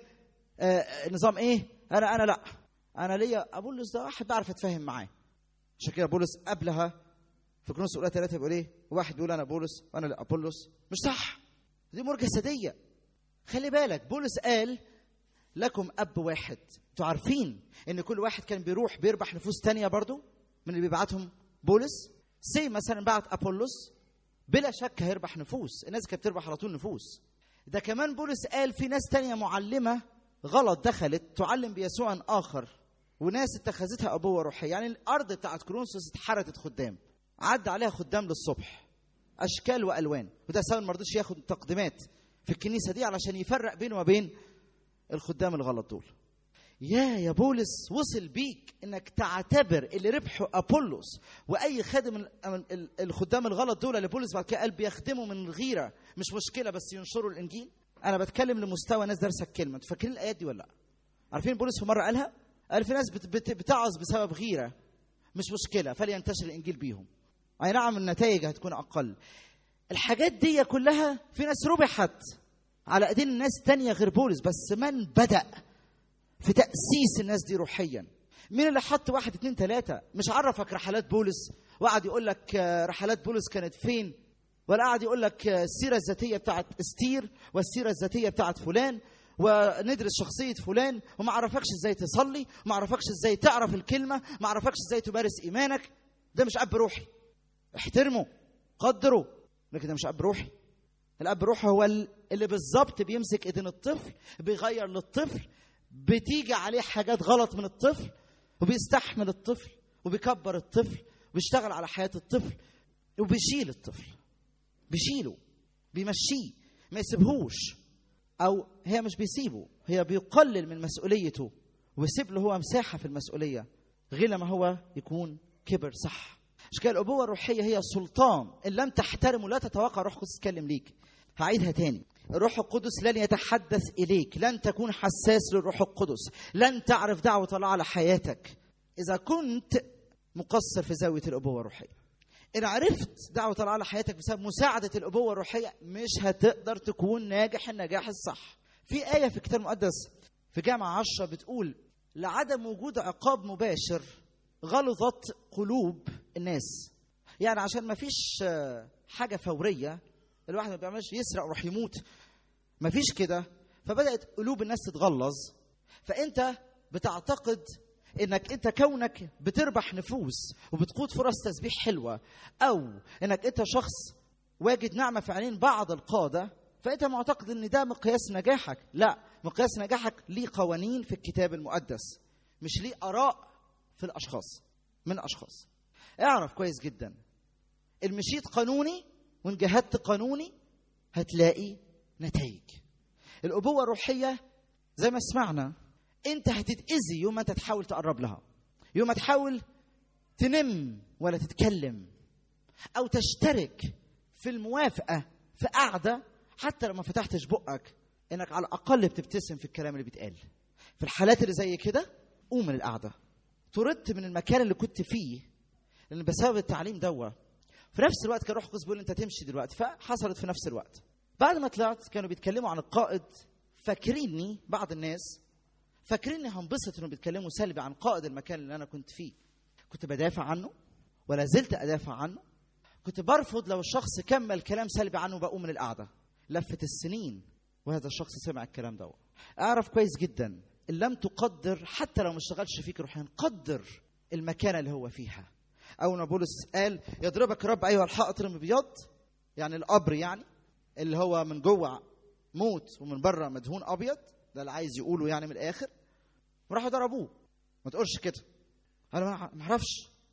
Speaker 1: آه نظام ايه انا انا لا انا ليا بولس ده واحد بعرف اتفاهم معاه عشان كده بولس قبلها في كرونس الاولى ثلاثه بيقول ايه واحد بيقول انا بولس وانا لا ابولس مش صح دي امور جسديه خلي بالك بولس قال لكم اب واحد انتوا عارفين ان كل واحد كان بيروح بيربح نفوس تانية برضو من اللي بيبعتهم بولس سي مثلا بعت ابولس بلا شك هيربح نفوس الناس كانت بتربح على طول نفوس ده كمان بولس قال في ناس تانية معلمة غلط دخلت تعلم بيسوع آخر وناس اتخذتها أبوة روحية يعني الأرض بتاعت كرونسوس اتحرتت خدام عدى عليها خدام للصبح أشكال وألوان وده سبب ما رضيش ياخد تقديمات في الكنيسة دي علشان يفرق بينه وبين الخدام الغلط دول يا يا بولس وصل بيك انك تعتبر اللي ربحه ابولس واي خادم الخدام الغلط دول اللي بولس بعد كده قال بيخدموا من الغيره مش مشكله بس ينشروا الانجيل انا بتكلم لمستوى ناس دارسه الكلمه انتوا فاكرين الايات دي ولا لا عارفين بولس في مره قالها قال في ناس بت بت بتعظ بسبب غيره مش مشكله فلينتشر الانجيل بيهم اي نعم النتائج هتكون اقل الحاجات دي كلها في ناس ربحت على ايدين ناس تانية غير بولس بس من بدأ في تأسيس الناس دي روحيا مين اللي حط واحد اتنين تلاتة مش عرفك رحلات بولس وقعد يقول لك رحلات بولس كانت فين ولا قعد يقول لك السيرة الذاتية بتاعت استير والسيرة الذاتية بتاعت فلان وندرس شخصية فلان وما عرفكش ازاي تصلي ما عرفكش ازاي تعرف الكلمة ما عرفكش ازاي تمارس ايمانك ده مش اب روحي احترمه قدره لكن ده مش اب روحي الاب روحي هو اللي بالظبط بيمسك ايدين الطفل بيغير للطفل بتيجي عليه حاجات غلط من الطفل وبيستحمل الطفل وبيكبر الطفل وبيشتغل على حياة الطفل وبيشيل الطفل بيشيله بيمشيه ما يسيبهوش او هي مش بيسيبه هي بيقلل من مسؤوليته ويسيب له هو مساحه في المسؤوليه غير لما هو يكون كبر صح عشان كده الابوه الروحيه هي سلطان ان لم تحترمه لا تتوقع روح القدس يتكلم ليك هعيدها تاني الروح القدس لن يتحدث اليك لن تكون حساس للروح القدس لن تعرف دعوه الله على حياتك اذا كنت مقصر في زاويه الابوه الروحيه ان عرفت دعوه الله على حياتك بسبب مساعده الابوه الروحيه مش هتقدر تكون ناجح النجاح الصح في ايه في الكتاب المقدس في جامعه عشرة بتقول لعدم وجود عقاب مباشر غلظت قلوب الناس يعني عشان ما فيش حاجه فوريه الواحد ما بيعملش يسرق ويروح يموت ما فيش كده فبدات قلوب الناس تتغلظ فانت بتعتقد انك انت كونك بتربح نفوس وبتقود فرص تسبيح حلوه او انك انت شخص واجد نعمه في عينين بعض القاده فانت معتقد ان ده مقياس نجاحك لا مقياس نجاحك ليه قوانين في الكتاب المقدس مش ليه اراء في الاشخاص من اشخاص اعرف كويس جدا ان مشيت قانوني وان جهدت قانوني هتلاقي نتائج الابوه الروحيه زي ما سمعنا انت هتتاذي يوم ما انت تحاول تقرب لها يوم ما تحاول تنم ولا تتكلم او تشترك في الموافقه في قعده حتى لو ما فتحتش بقك انك على الاقل بتبتسم في الكلام اللي بيتقال في الحالات اللي زي كده قوم من القعده طردت من المكان اللي كنت فيه لان بسبب التعليم دوا في نفس الوقت كان روح القدس بيقول انت تمشي دلوقتي فحصلت في نفس الوقت بعد ما طلعت كانوا بيتكلموا عن القائد فاكريني بعض الناس فاكريني هنبسط انهم بيتكلموا سلبي عن قائد المكان اللي انا كنت فيه كنت بدافع عنه ولا زلت ادافع عنه كنت برفض لو الشخص كمل كلام سلبي عنه بقوم من القعده لفت السنين وهذا الشخص سمع الكلام ده اعرف كويس جدا ان لم تقدر حتى لو ما اشتغلش فيك روحيا قدر المكانه اللي هو فيها اول ما بولس قال يضربك رب ايها الحائط المبيض يعني القبر يعني اللي هو من جوه موت ومن بره مدهون ابيض ده اللي عايز يقوله يعني من الاخر وراحوا ضربوه ما تقولش كده انا ما اعرفش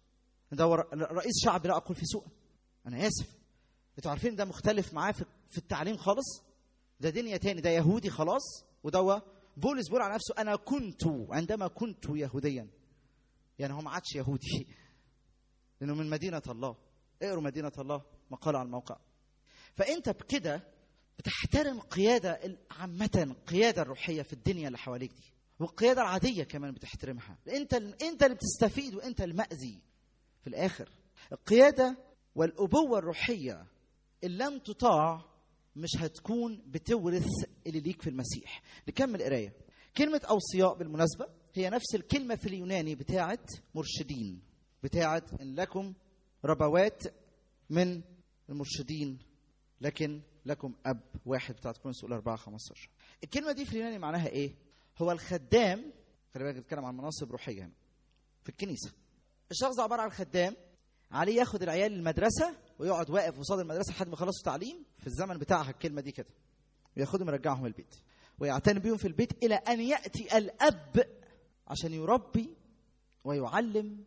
Speaker 1: ده هو رئيس شعب لا اقول في سوء انا اسف انتوا عارفين ده مختلف معاه في في التعليم خالص ده دنيا تاني ده يهودي خلاص وده هو بولس بيقول على نفسه انا كنت عندما كنت يهوديا يعني هو ما عادش يهودي لانه من مدينه الله اقروا مدينه الله مقال على الموقع فانت بكده بتحترم قياده عامه القياده الروحيه في الدنيا اللي حواليك دي والقياده العاديه كمان بتحترمها انت انت اللي بتستفيد وانت المأذي في الاخر القياده والابوه الروحيه ان لم تطاع مش هتكون بتورث اللي ليك في المسيح نكمل قرايه كلمه اوصياء بالمناسبه هي نفس الكلمه في اليوناني بتاعه مرشدين بتاعه ان لكم ربوات من المرشدين لكن لكم اب واحد بتاعت كورنثوس الاولى 4 15 الكلمه دي في اليوناني معناها ايه هو الخدام خلي بالك بتكلم عن مناصب روحيه هنا في الكنيسه الشخص ده عباره عن خدام عليه ياخد العيال المدرسه ويقعد واقف قصاد المدرسه لحد ما يخلصوا تعليم في الزمن بتاعها الكلمه دي كده وياخدهم يرجعهم البيت ويعتني بيهم في البيت الى ان ياتي الاب عشان يربي ويعلم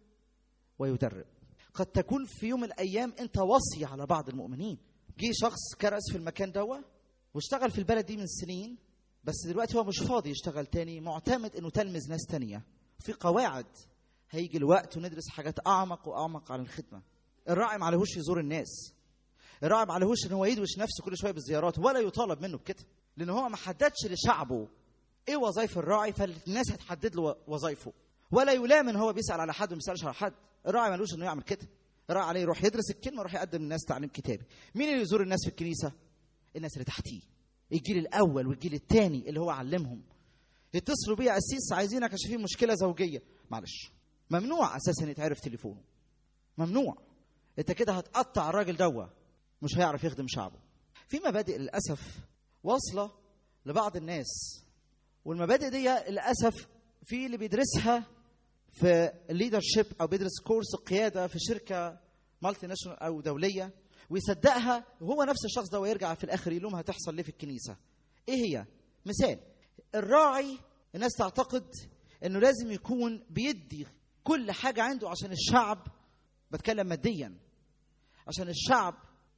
Speaker 1: ويدرب قد تكون في يوم من الايام انت وصي على بعض المؤمنين جه شخص كرس في المكان دوا واشتغل في البلد دي من سنين بس دلوقتي هو مش فاضي يشتغل تاني معتمد انه تلمذ ناس تانية في قواعد هيجي الوقت وندرس حاجات اعمق واعمق عن الخدمه الراعي ما عليهوش يزور الناس الراعي ما عليهوش ان هو يدوش نفسه كل شويه بالزيارات ولا يطالب منه بكده لان هو ما حددش لشعبه ايه وظائف الراعي فالناس هتحدد له وظائفه ولا يلام ان هو بيسال على حد وما بيسالش على حد الراعي ملوش انه يعمل كده الراعي عليه يروح يدرس الكلمه ويروح يقدم للناس تعليم كتابي مين اللي يزور الناس في الكنيسه الناس اللي تحتيه الجيل الاول والجيل الثاني اللي هو علمهم يتصلوا بيه قسيس عايزينك عشان في مشكله زوجيه معلش ممنوع اساسا يتعرف تليفونه ممنوع انت كده هتقطع الراجل دوا مش هيعرف يخدم شعبه في مبادئ للاسف واصله لبعض الناس والمبادئ دي للاسف في اللي بيدرسها في الليدرشيب او بيدرس كورس القياده في شركه مالتي ناشونال او دوليه ويصدقها وهو نفس الشخص ده ويرجع في الاخر يلومها تحصل ليه في الكنيسه ايه هي مثال الراعي الناس تعتقد انه لازم يكون بيدي كل حاجه عنده عشان الشعب بتكلم ماديا عشان الشعب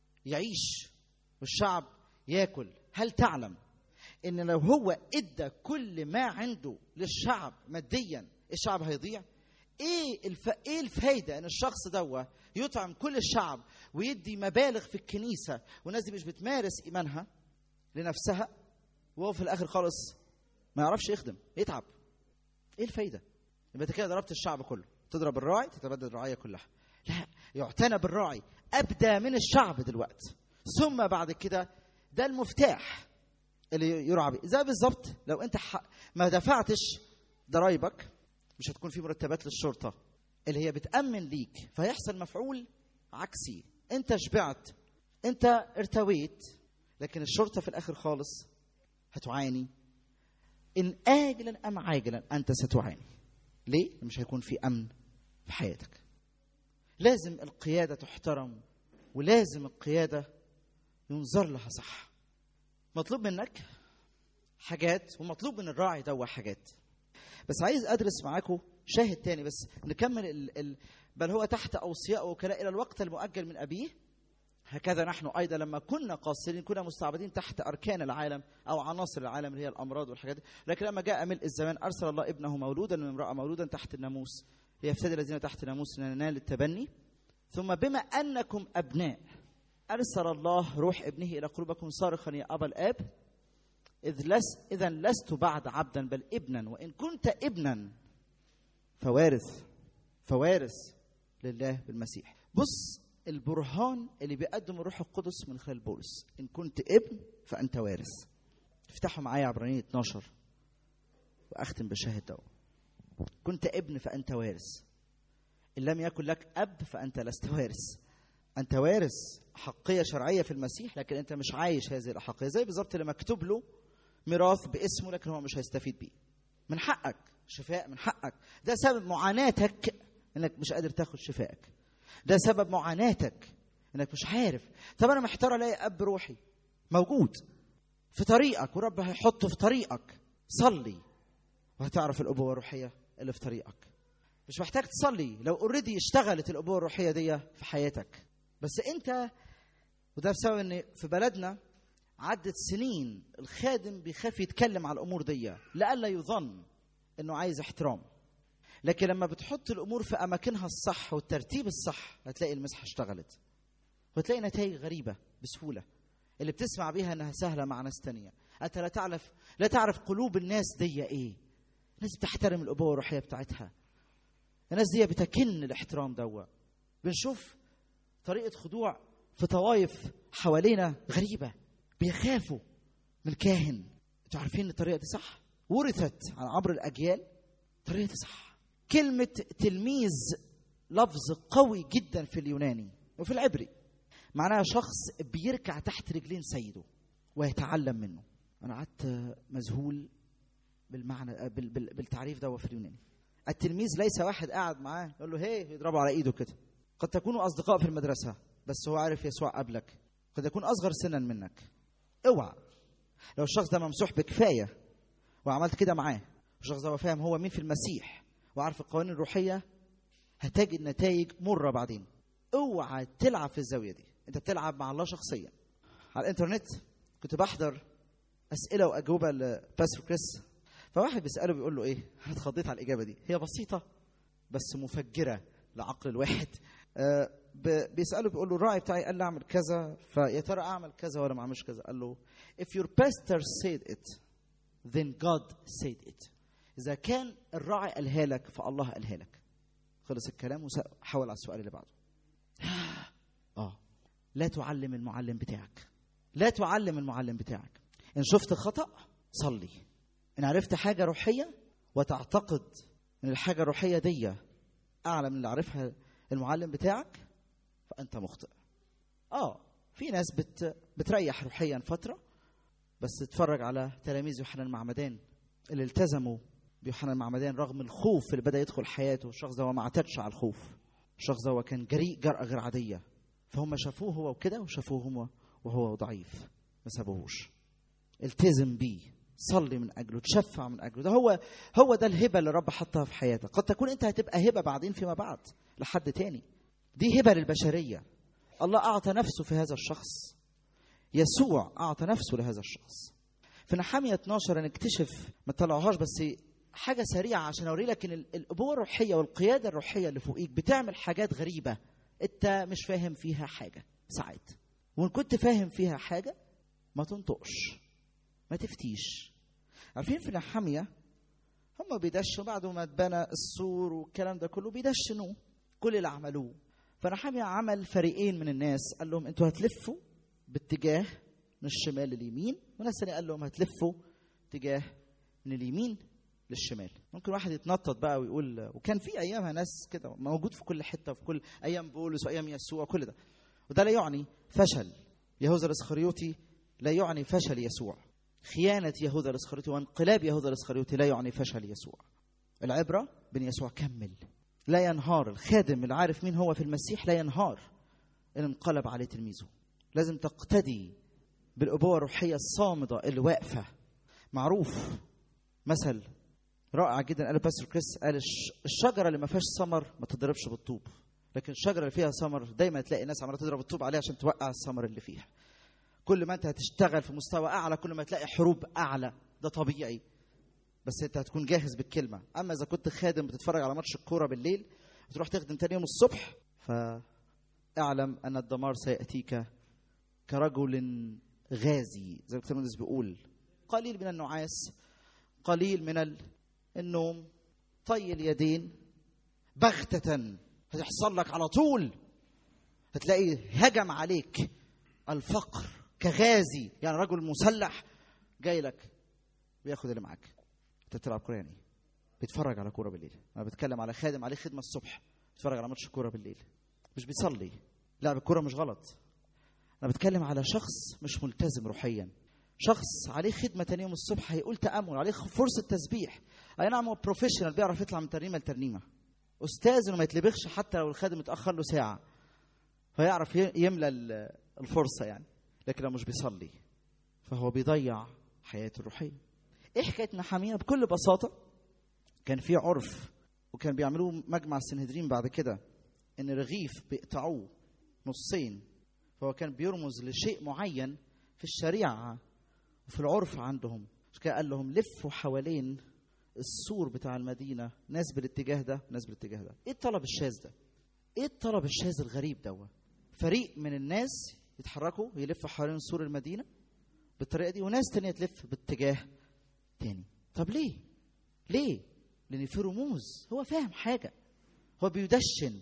Speaker 1: يعيش والشعب ياكل هل تعلم ان لو هو ادى كل ما عنده للشعب ماديا الشعب هيضيع ايه الف... ايه الفايده ان الشخص دوا يطعم كل الشعب ويدي مبالغ في الكنيسه والناس دي مش بتمارس ايمانها لنفسها وهو في الاخر خالص ما يعرفش يخدم يتعب ايه الفايده يبقى انت كده ضربت الشعب كله تضرب الراعي تتبدل الرعايه كلها لا يعتنى بالراعي ابدا من الشعب دلوقتي ثم بعد كده ده المفتاح اللي يرعى بيه زي بالظبط لو انت ما دفعتش ضرايبك مش هتكون في مرتبات للشرطه اللي هي بتامن ليك فيحصل مفعول عكسي انت شبعت انت ارتويت لكن الشرطه في الاخر خالص هتعاني ان اجلا ام عاجلا انت ستعاني ليه مش هيكون في امن في حياتك لازم القياده تحترم ولازم القياده ينظر لها صح مطلوب منك حاجات ومطلوب من الراعي ده حاجات بس عايز ادرس معاكم شاهد تاني بس نكمل ال ال بل هو تحت اوصياء وكلاء الى الوقت المؤجل من ابيه هكذا نحن ايضا لما كنا قاصرين كنا مستعبدين تحت اركان العالم او عناصر العالم اللي هي الامراض والحاجات دي لكن لما جاء ملء الزمان ارسل الله ابنه مولودا من امراه مولودا تحت الناموس ليفتدي الذين تحت الناموس لننال التبني ثم بما انكم ابناء ارسل الله روح ابنه الى قلوبكم صارخا يا ابا الاب اذ لس اذا لست بعد عبدا بل ابنا وان كنت ابنا فوارث فوارث لله بالمسيح بص البرهان اللي بيقدم الروح القدس من خلال بولس ان كنت ابن فانت وارث افتحوا معايا عبرانية 12 واختم بشاهد ده كنت ابن فانت وارث ان لم يكن لك اب فانت لست وارث انت وارث حقيه شرعيه في المسيح لكن انت مش عايش هذه الاحقيه زي بالظبط اللي مكتوب له ميراث باسمه لكن هو مش هيستفيد بيه من حقك شفاء من حقك ده سبب معاناتك انك مش قادر تاخد شفائك ده سبب معاناتك انك مش عارف طب انا محتار الاقي اب روحي موجود في طريقك ورب هيحطه في طريقك صلي وهتعرف الابوه الروحيه اللي في طريقك مش محتاج تصلي لو اوريدي اشتغلت الابوه الروحيه دي في حياتك بس انت وده بسبب ان في بلدنا عدت سنين الخادم بيخاف يتكلم على الامور دي لئلا يظن انه عايز احترام لكن لما بتحط الامور في اماكنها الصح والترتيب الصح هتلاقي المسحه اشتغلت وتلاقي نتائج غريبه بسهوله اللي بتسمع بيها انها سهله مع ناس تانية انت لا تعرف لا تعرف قلوب الناس دي ايه الناس بتحترم الابوه الروحيه بتاعتها الناس دي بتكن الاحترام دوا بنشوف طريقه خضوع في طوائف حوالينا غريبه بيخافوا من الكاهن انتوا عارفين الطريقه دي صح ورثت عبر الاجيال الطريقه دي صح كلمه تلميذ لفظ قوي جدا في اليوناني وفي العبري معناها شخص بيركع تحت رجلين سيده ويتعلم منه انا قعدت مذهول بالمعنى بال- بال- بالتعريف ده في اليوناني التلميذ ليس واحد قاعد معاه يقول له هي يضربه على ايده كده قد تكونوا اصدقاء في المدرسه بس هو عارف يسوع قبلك قد يكون اصغر سنا منك اوعى لو الشخص ده ممسوح بكفايه وعملت كده معاه الشخص ده هو فاهم هو مين في المسيح وعارف القوانين الروحيه هتجد نتائج مره بعدين اوعى تلعب في الزاويه دي انت بتلعب مع الله شخصيا على الانترنت كنت بحضر اسئله واجوبه لباستر كريس فواحد بيساله بيقول له ايه انا اتخضيت على الاجابه دي هي بسيطه بس مفجره لعقل الواحد آه، ب- بيساله بيقول له الراعي بتاعي قال لي اعمل كذا فيا ترى اعمل كذا ولا ما اعملش كذا قال له if your pastor said it then God said it اذا كان الراعي قالها لك فالله قالها لك خلص الكلام وحول على السؤال اللي بعده اه لا تعلم المعلم بتاعك لا تعلم المعلم بتاعك ان شفت خطا صلي ان عرفت حاجه روحيه وتعتقد ان الحاجه الروحيه دي اعلى من اللي عرفها المعلم بتاعك فانت مخطئ اه في ناس بت بتريح روحيا فتره بس تتفرج على تلاميذ يوحنا المعمدان اللي التزموا بيوحنا المعمدان رغم الخوف اللي بدا يدخل حياته الشخص ده هو ما اعتادش على الخوف الشخص ده هو كان جريء جرأة غير عادية فهم شافوه هو وكده وشافوه هو وهو ضعيف ما سابوهوش التزم بيه صلي من اجله تشفع من اجله ده هو هو ده الهبه اللي رب حطها في حياتك قد تكون انت هتبقى هبه بعدين فيما بعد لحد تاني دي هبه للبشريه الله اعطى نفسه في هذا الشخص يسوع اعطى نفسه لهذا الشخص في نحامية 12 نكتشف ما تطلعوهاش بس حاجة سريعة عشان أوري لك إن ال- الأبوة الروحية والقيادة الروحية اللي فوقيك بتعمل حاجات غريبة أنت مش فاهم فيها حاجة ساعات وإن كنت فاهم فيها حاجة ما تنطقش ما تفتيش عارفين في نحامية هم بيدشوا بعد ما اتبنى السور والكلام ده كله بيدشنوه كل اللي عملوه فنحامية عمل فريقين من الناس قال لهم انتوا هتلفوا باتجاه من الشمال لليمين وناس تانية قال لهم هتلفوا اتجاه من اليمين للشمال ممكن واحد يتنطط بقى ويقول وكان في ايامها ناس كده موجود في كل حته وفي كل ايام بولس وايام يسوع كل ده وده لا يعني فشل يهوذا الاسخريوطي لا يعني فشل يسوع خيانه يهوذا الاسخريوطي وانقلاب يهوذا الاسخريوطي لا يعني فشل يسوع العبره بن يسوع كمل لا ينهار الخادم اللي عارف مين هو في المسيح لا ينهار ان انقلب عليه تلميذه لازم تقتدي بالابوه الروحيه الصامده اللي واقفه معروف مثل رائع جدا قال باستر كريس قال الش- الشجره اللي ما فيهاش ثمر ما تضربش بالطوب لكن الشجره اللي فيها ثمر دايما تلاقي ناس عماله تضرب الطوب عليها عشان توقع الثمر اللي فيها كل ما انت هتشتغل في مستوى اعلى كل ما تلاقي حروب اعلى ده طبيعي بس انت هتكون جاهز بالكلمه اما اذا كنت خادم بتتفرج على ماتش الكوره بالليل وتروح تخدم تاني يوم الصبح فاعلم ان الدمار سياتيك كرجل غازي زي ما الكتاب المقدس بيقول قليل من النعاس قليل من ال- النوم طي اليدين بغتة هتحصل لك على طول هتلاقي هجم عليك الفقر كغازي يعني رجل مسلح جاي لك بياخد اللي معاك انت بتلعب كوره يعني بيتفرج على كوره بالليل انا بتكلم على خادم عليه خدمه الصبح بيتفرج على ماتش كوره بالليل مش بيصلي لعب الكوره مش غلط انا بتكلم على شخص مش ملتزم روحيا شخص عليه خدمه تاني يوم الصبح هيقول تامل عليه فرصه تسبيح اي نعم هو بروفيشنال بيعرف يطلع من ترنيمه لترنيمه استاذ انه ما يتلبخش حتى لو الخادم اتاخر له ساعه فيعرف ي- يملى ال- الفرصه يعني لكن لو مش بيصلي فهو بيضيع حياته الروحيه ايه حكايه نحاميه بكل بساطه كان في عرف وكان بيعملوه مجمع السنهدرين بعد كده ان رغيف بيقطعوه نصين فهو كان بيرمز لشيء معين في الشريعه وفي العرف عندهم عشان كده قال لهم لفوا حوالين السور بتاع المدينه ناس بالاتجاه ده ناس بالاتجاه ده ايه الطلب الشاذ ده ايه الطلب الشاذ الغريب ده فريق من الناس يتحركوا يلفوا حوالين سور المدينه بالطريقه دي وناس تانية تلف باتجاه تاني طب ليه ليه لان في رموز هو فاهم حاجه هو بيدشن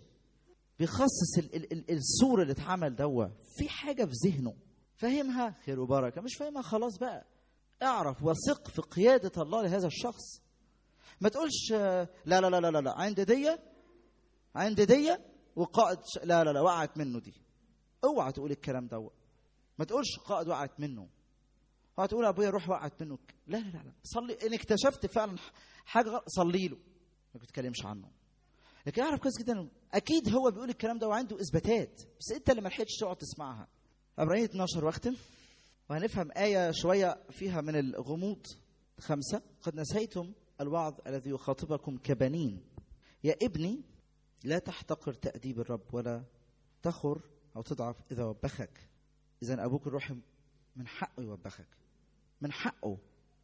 Speaker 1: بيخصص ال ال ال السور اللي اتعمل دوا في حاجه في ذهنه فاهمها خير وبركه مش فاهمها خلاص بقى اعرف وثق في قياده الله لهذا الشخص ما تقولش لا لا لا لا لا, لا. عند دي عند دي وقائد ش... لا لا لا وقعت منه دي اوعى تقول الكلام ده ما تقولش قائد وقعت منه اوعى تقول ابويا روح وقعت منه لا لا لا لا صلي ان اكتشفت فعلا حاجه غلط صلي له ما تتكلمش عنه لكن اعرف كويس جدا اكيد هو بيقول الكلام ده وعنده اثباتات بس انت اللي ما لحقتش تقعد تسمعها عبرانية 12 واختم وهنفهم آية شوية فيها من الغموض خمسة قد نسيتم الوعظ الذي يخاطبكم كبنين يا ابني لا تحتقر تأديب الرب ولا تخر أو تضعف إذا وبخك إذا أبوك الروحي من حقه يوبخك من حقه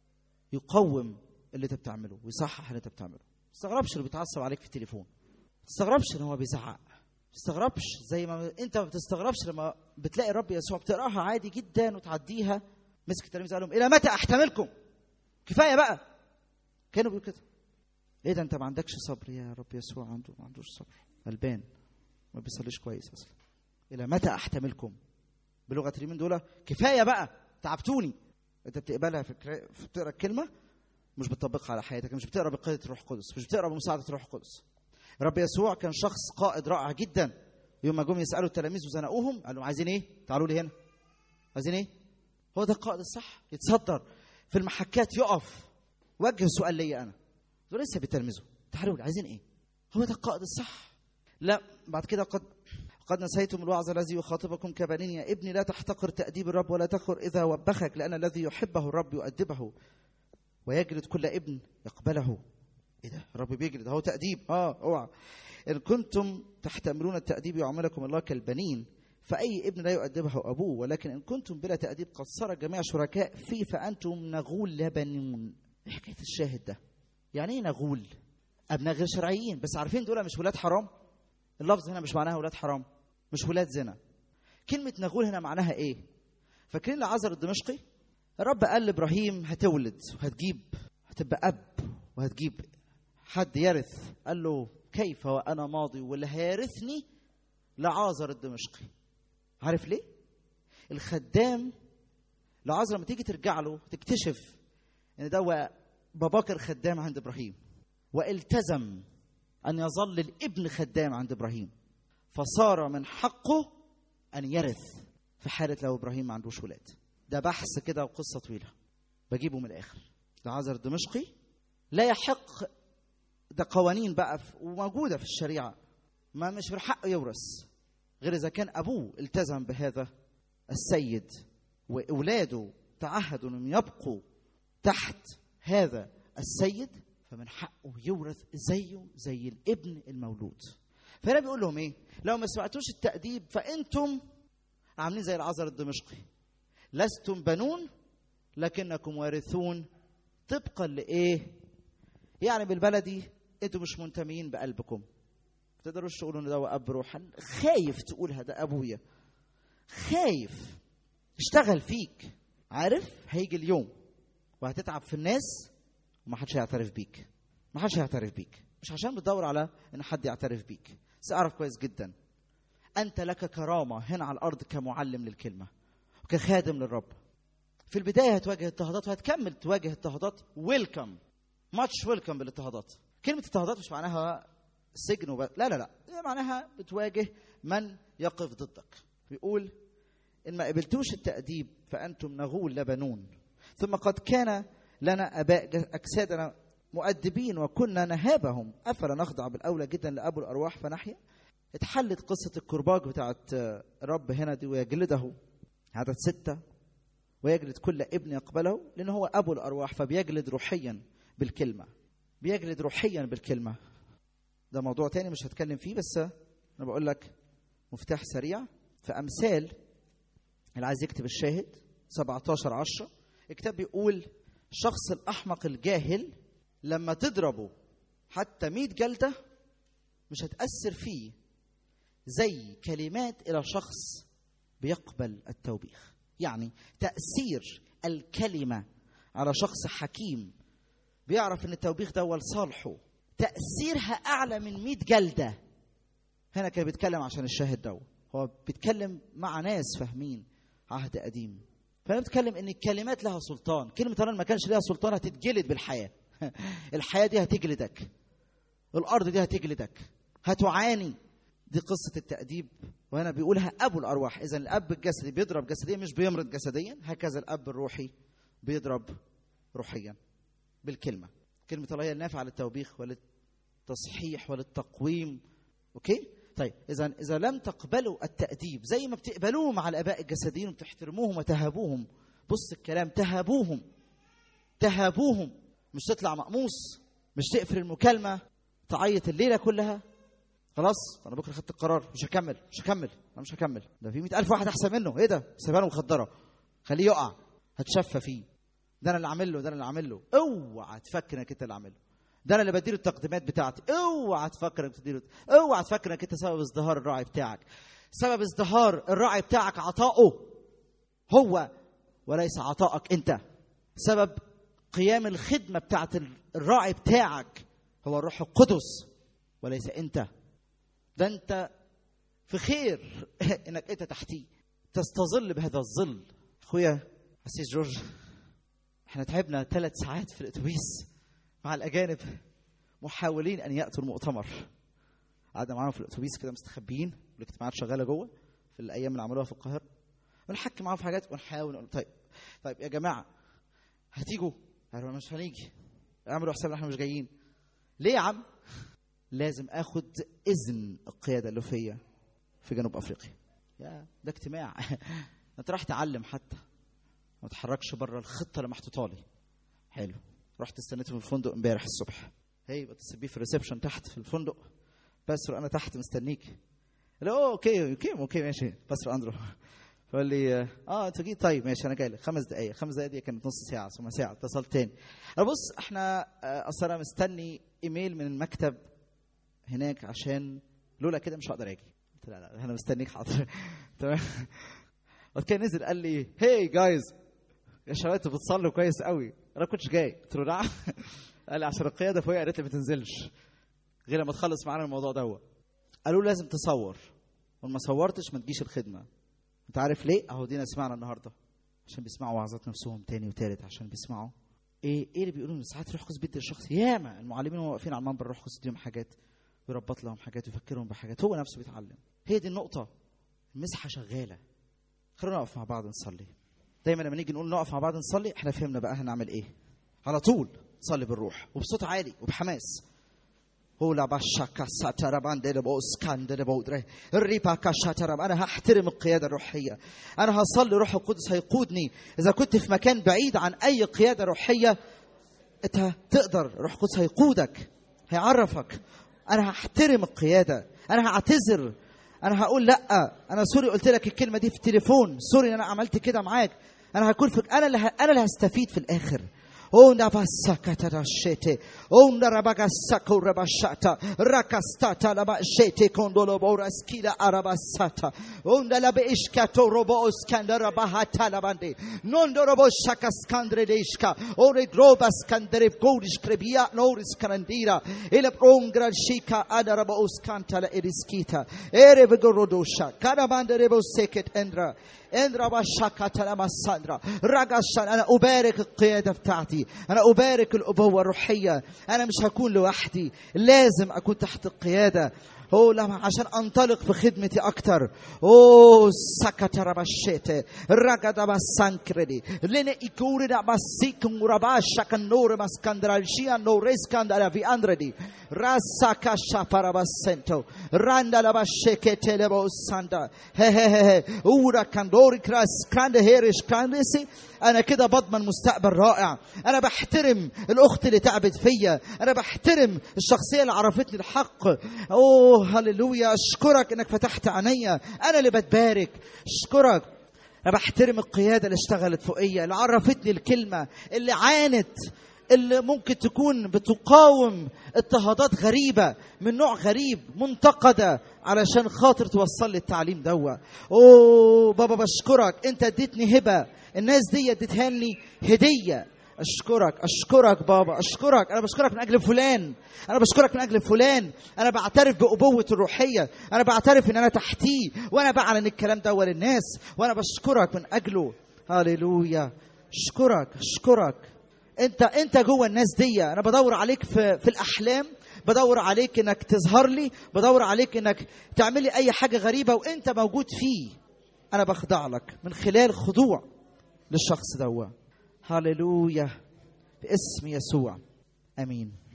Speaker 1: يقوم اللي انت بتعمله ويصحح اللي انت بتعمله ما تستغربش اللي بيتعصب عليك في التليفون ما تستغربش ان هو بيزعق ما تستغربش زي ما انت ما بتستغربش لما بتلاقي الرب يسوع بتقراها عادي جدا وتعديها مسك التلاميذ قال لهم الى متى احتملكم كفايه بقى كانوا بيقولوا كده ايه ده انت ما عندكش صبر يا رب يسوع عنده ما عندوش صبر غلبان ما بيصليش كويس اصلا الى متى احتملكم بلغه اليمين دول كفايه بقى تعبتوني انت بتقبلها في بتقرا الكلمه مش بتطبقها على حياتك مش بتقرا بقياده الروح القدس مش بتقرا بمساعده الروح القدس رب يسوع كان شخص قائد رائع جدا يوم ما جم يسالوا التلاميذ وزنقوهم قال لهم عايزين ايه تعالوا لي هنا عايزين ايه هو ده القائد الصح يتصدر في المحكات يقف وجه السؤال ليا انا دول لسه بيتلمذوا تعالوا لي عايزين ايه هو ده القائد الصح لا بعد كده قد قد نسيتم الوعظ الذي يخاطبكم كبنين يا ابني لا تحتقر تأديب الرب ولا تخر إذا وبخك لأن الذي يحبه الرب يؤدبه ويجلد كل ابن يقبله ايه ده الرب بيجلد اهو تأديب اه اوعى ان كنتم تحتملون التأديب يعاملكم الله كالبنين فأي ابن لا يؤدبه أبوه ولكن إن كنتم بلا تأديب قد صار الجميع شركاء فيه فأنتم نغول لا بنون إيه حكاية الشاهد ده يعني إيه نغول أبناء غير شرعيين بس عارفين دول مش ولاد حرام اللفظ هنا مش معناها ولاد حرام مش ولاد زنا كلمة نغول هنا معناها إيه فاكرين العذر الدمشقي الرب قال لإبراهيم هتولد وهتجيب هتبقى أب وهتجيب حد يرث قال له كيف وأنا ماضي واللي هيرثني لعازر الدمشقي عارف ليه الخدام لعازر لما تيجي ترجع له تكتشف ان ده باباك الخدام عند ابراهيم والتزم ان يظل الابن خدام عند ابراهيم فصار من حقه ان يرث في حاله لو ابراهيم ما عندوش ولاد ده بحث كده وقصه طويله بجيبه من الاخر لعازر الدمشقي لا يحق ده قوانين بقى وموجوده في الشريعه ما مش من حقه يورث غير اذا كان ابوه التزم بهذا السيد واولاده تعهدوا انهم يبقوا تحت هذا السيد فمن حقه يورث زيه زي الابن المولود فهنا بيقول لهم ايه لو ما سمعتوش التأديب فانتم عاملين زي العذر الدمشقي لستم بنون لكنكم وارثون طبقا لايه يعني بالبلدي انتم مش منتميين بقلبكم ما تقدروش تقولوا ان ده اب روحا خايف تقولها ده ابويا خايف اشتغل فيك عارف هيجي اليوم وهتتعب في الناس وما حدش هيعترف بيك ما حدش هيعترف بيك مش عشان بتدور على ان حد يعترف بيك بس اعرف كويس جدا انت لك كرامه هنا على الارض كمعلم للكلمه وكخادم للرب في البدايه هتواجه اضطهادات وهتكمل تواجه اضطهادات ويلكم ماتش ويلكم بالاضطهادات كلمه اضطهادات مش معناها سجن وب... لا لا لا هي معناها بتواجه من يقف ضدك بيقول ان ما قبلتوش التاديب فانتم نغول لا بنون ثم قد كان لنا اباء اجسادنا مؤدبين وكنا نهابهم افلا نخضع بالاولى جدا لابو الارواح فنحيا اتحلت قصه الكرباج بتاعت الرب هنا دي ويجلده عدد ستة ويجلد كل ابن يقبله لأنه هو أبو الأرواح فبيجلد روحيا بالكلمة بيجلد روحيا بالكلمة ده موضوع تاني مش هتكلم فيه بس انا بقول لك مفتاح سريع في امثال اللي عايز يكتب الشاهد 17 10 الكتاب بيقول الشخص الاحمق الجاهل لما تضربه حتى 100 جلده مش هتاثر فيه زي كلمات الى شخص بيقبل التوبيخ يعني تاثير الكلمه على شخص حكيم بيعرف ان التوبيخ ده هو لصالحه تاثيرها اعلى من 100 جلده هنا كان بيتكلم عشان الشاهد ده هو بيتكلم مع ناس فاهمين عهد قديم فانا بتكلم ان الكلمات لها سلطان كلمه انا ما كانش ليها سلطان هتتجلد بالحياه الحياه دي هتجلدك الارض دي هتجلدك هتعاني دي قصه التاديب وهنا بيقولها ابو الارواح اذا الاب الجسدي بيضرب جسديا مش بيمرض جسديا هكذا الاب الروحي بيضرب روحيا بالكلمه كلمه الله هي النافعه للتوبيخ وللتصحيح وللتقويم اوكي طيب اذا اذا لم تقبلوا التاديب زي ما بتقبلوه مع الاباء الجسديين وبتحترموهم وتهابوهم بص الكلام تهابوهم تهابوهم مش تطلع مقموص مش تقفل المكالمه تعيط الليله كلها خلاص انا بكره خدت القرار مش هكمل مش هكمل انا مش هكمل ده في مئة ألف واحد احسن منه ايه ده سيبها له مخدره خليه يقع هتشفى فيه ده انا اللي عامل له ده انا اللي عامل له اوعى تفكر انك انت اللي عامل له ده انا اللي بديله التقديمات بتاعتي اوعى تفكر انك تديله اوعى تفكر انك انت سبب ازدهار الراعي بتاعك سبب ازدهار الراعي بتاعك عطائه هو وليس عطائك انت سبب قيام الخدمه بتاعت الراعي بتاعك هو الروح القدس وليس انت ده انت في خير انك انت تحتيه تستظل بهذا الظل اخويا عسيس جورج احنا تعبنا ثلاث ساعات في الاتوبيس مع الاجانب محاولين ان ياتوا المؤتمر قعدنا معاهم في الاتوبيس كده مستخبيين والاجتماعات شغاله جوه في الايام اللي عملوها في القاهره ونحكي معاهم في حاجات ونحاول نقول طيب طيب يا جماعه هتيجوا قالوا مش هنيجي اعملوا حساب احنا مش جايين ليه يا عم لازم اخد اذن القياده اللي فيا في جنوب افريقيا يا ده اجتماع انت راح تعلم حتى ما تتحركش بره الخطه اللي محطوطه لي حلو رحت استنيته في الفندق امبارح الصبح هي بتصل بيه في الريسبشن تحت في الفندق باسرو انا تحت مستنيك قال له اوكي اوكي اوكي ماشي باسرو اندرو فقال لي اه انت جيت طيب ماشي انا جاي لك خمس دقائق خمس دقائق دي كانت نص ساعه ثم ساعه اتصلت تاني قال بص احنا اصل انا مستني ايميل من المكتب هناك عشان لولا كده مش هقدر اجي قلت لا لا انا مستنيك حاضر تمام بعد كده نزل قال لي هي جايز يا شباب انتوا بتصلوا كويس قوي انا كنتش جاي قلت له نعم قال لي عشان القياده فوق قالت لي ما تنزلش غير لما تخلص معانا الموضوع دوت قالوا لازم تصور وما صورتش ما تجيش الخدمه انت عارف ليه اهو دينا سمعنا النهارده عشان بيسمعوا وعظات نفسهم تاني وتالت عشان بيسمعوا ايه ايه اللي بيقولوا ان ساعات روح قدس بيدي الشخص ياما المعلمين وهم واقفين على المنبر روح قدس يديهم حاجات ويربط لهم حاجات ويفكرهم بحاجات هو نفسه بيتعلم هي دي النقطه المسحه شغاله خلونا نقف مع بعض نصلي دايما لما نيجي نقول نقف مع بعض نصلي احنا فهمنا بقى هنعمل ايه على طول نصلي بالروح وبصوت عالي وبحماس هولا باشاكا ساتربان ديربو سكان ديربو دري الريباكا شاترب انا هحترم القياده الروحيه انا هصلي روح القدس هيقودني اذا كنت في مكان بعيد عن اي قياده روحيه انت تقدر روح القدس هيقودك هيعرفك انا هحترم القياده انا هعتذر انا هقول لا انا سوري قلت لك الكلمه دي في التليفون سوري ان انا عملت كده معاك انا هكون في انا اللي ه... انا اللي هستفيد في الاخر Onda basakata da shete. Onda rabagasako rabashata. Rakastata laba shete kondolo boraskila arabasata. Onda labe ishkato robo oskanda rabahata labande. Nondo robo shakaskandre deshka. Ore drobas kandere godish krebia noris karandira. Ele prongra shika ada rabo oskanta la eriskita. Ere vigorodosha. Karabande rebo seket endra. اندرا بشاكة لما ساندرا رقصا انا ابارك القياده بتاعتي انا ابارك الابوه الروحيه انا مش هكون لوحدي لازم اكون تحت القياده اوه لما عشان انطلق في خدمتي اكتر اوه سكتر بشيت رقد بسانكردي لين يكوري دا بسيكم رباشا كنور مسكندرالشيا نوريس كندرا في اندردي راسا كاشا باراباسنتو راندا لباشيكي لبو ساندا هي هي هي اورا كندوري كراس كراند هيرش كراندسي انا كده بضمن مستقبل رائع انا بحترم الاخت اللي تعبت فيا انا بحترم الشخصيه اللي عرفتني الحق اوه هللويا اشكرك انك فتحت عينيا انا اللي بتبارك اشكرك انا بحترم القياده اللي اشتغلت فوقيا اللي عرفتني الكلمه اللي عانت اللي ممكن تكون بتقاوم اضطهادات غريبة من نوع غريب منتقدة علشان خاطر توصل لي التعليم دوا اوه بابا بشكرك انت اديتني هبة الناس دي اديتها لي هدية اشكرك اشكرك بابا اشكرك انا بشكرك من اجل فلان انا بشكرك من اجل فلان انا بعترف بابوه الروحيه انا بعترف ان انا تحتيه وانا بعلن الكلام ده للناس وانا بشكرك من اجله هللويا اشكرك اشكرك انت انت جوه الناس دي انا بدور عليك في في الاحلام بدور عليك انك تظهر لي بدور عليك انك تعمل لي اي حاجه غريبه وانت موجود فيه انا بخضع لك من خلال خضوع للشخص ده هللويا باسم يسوع امين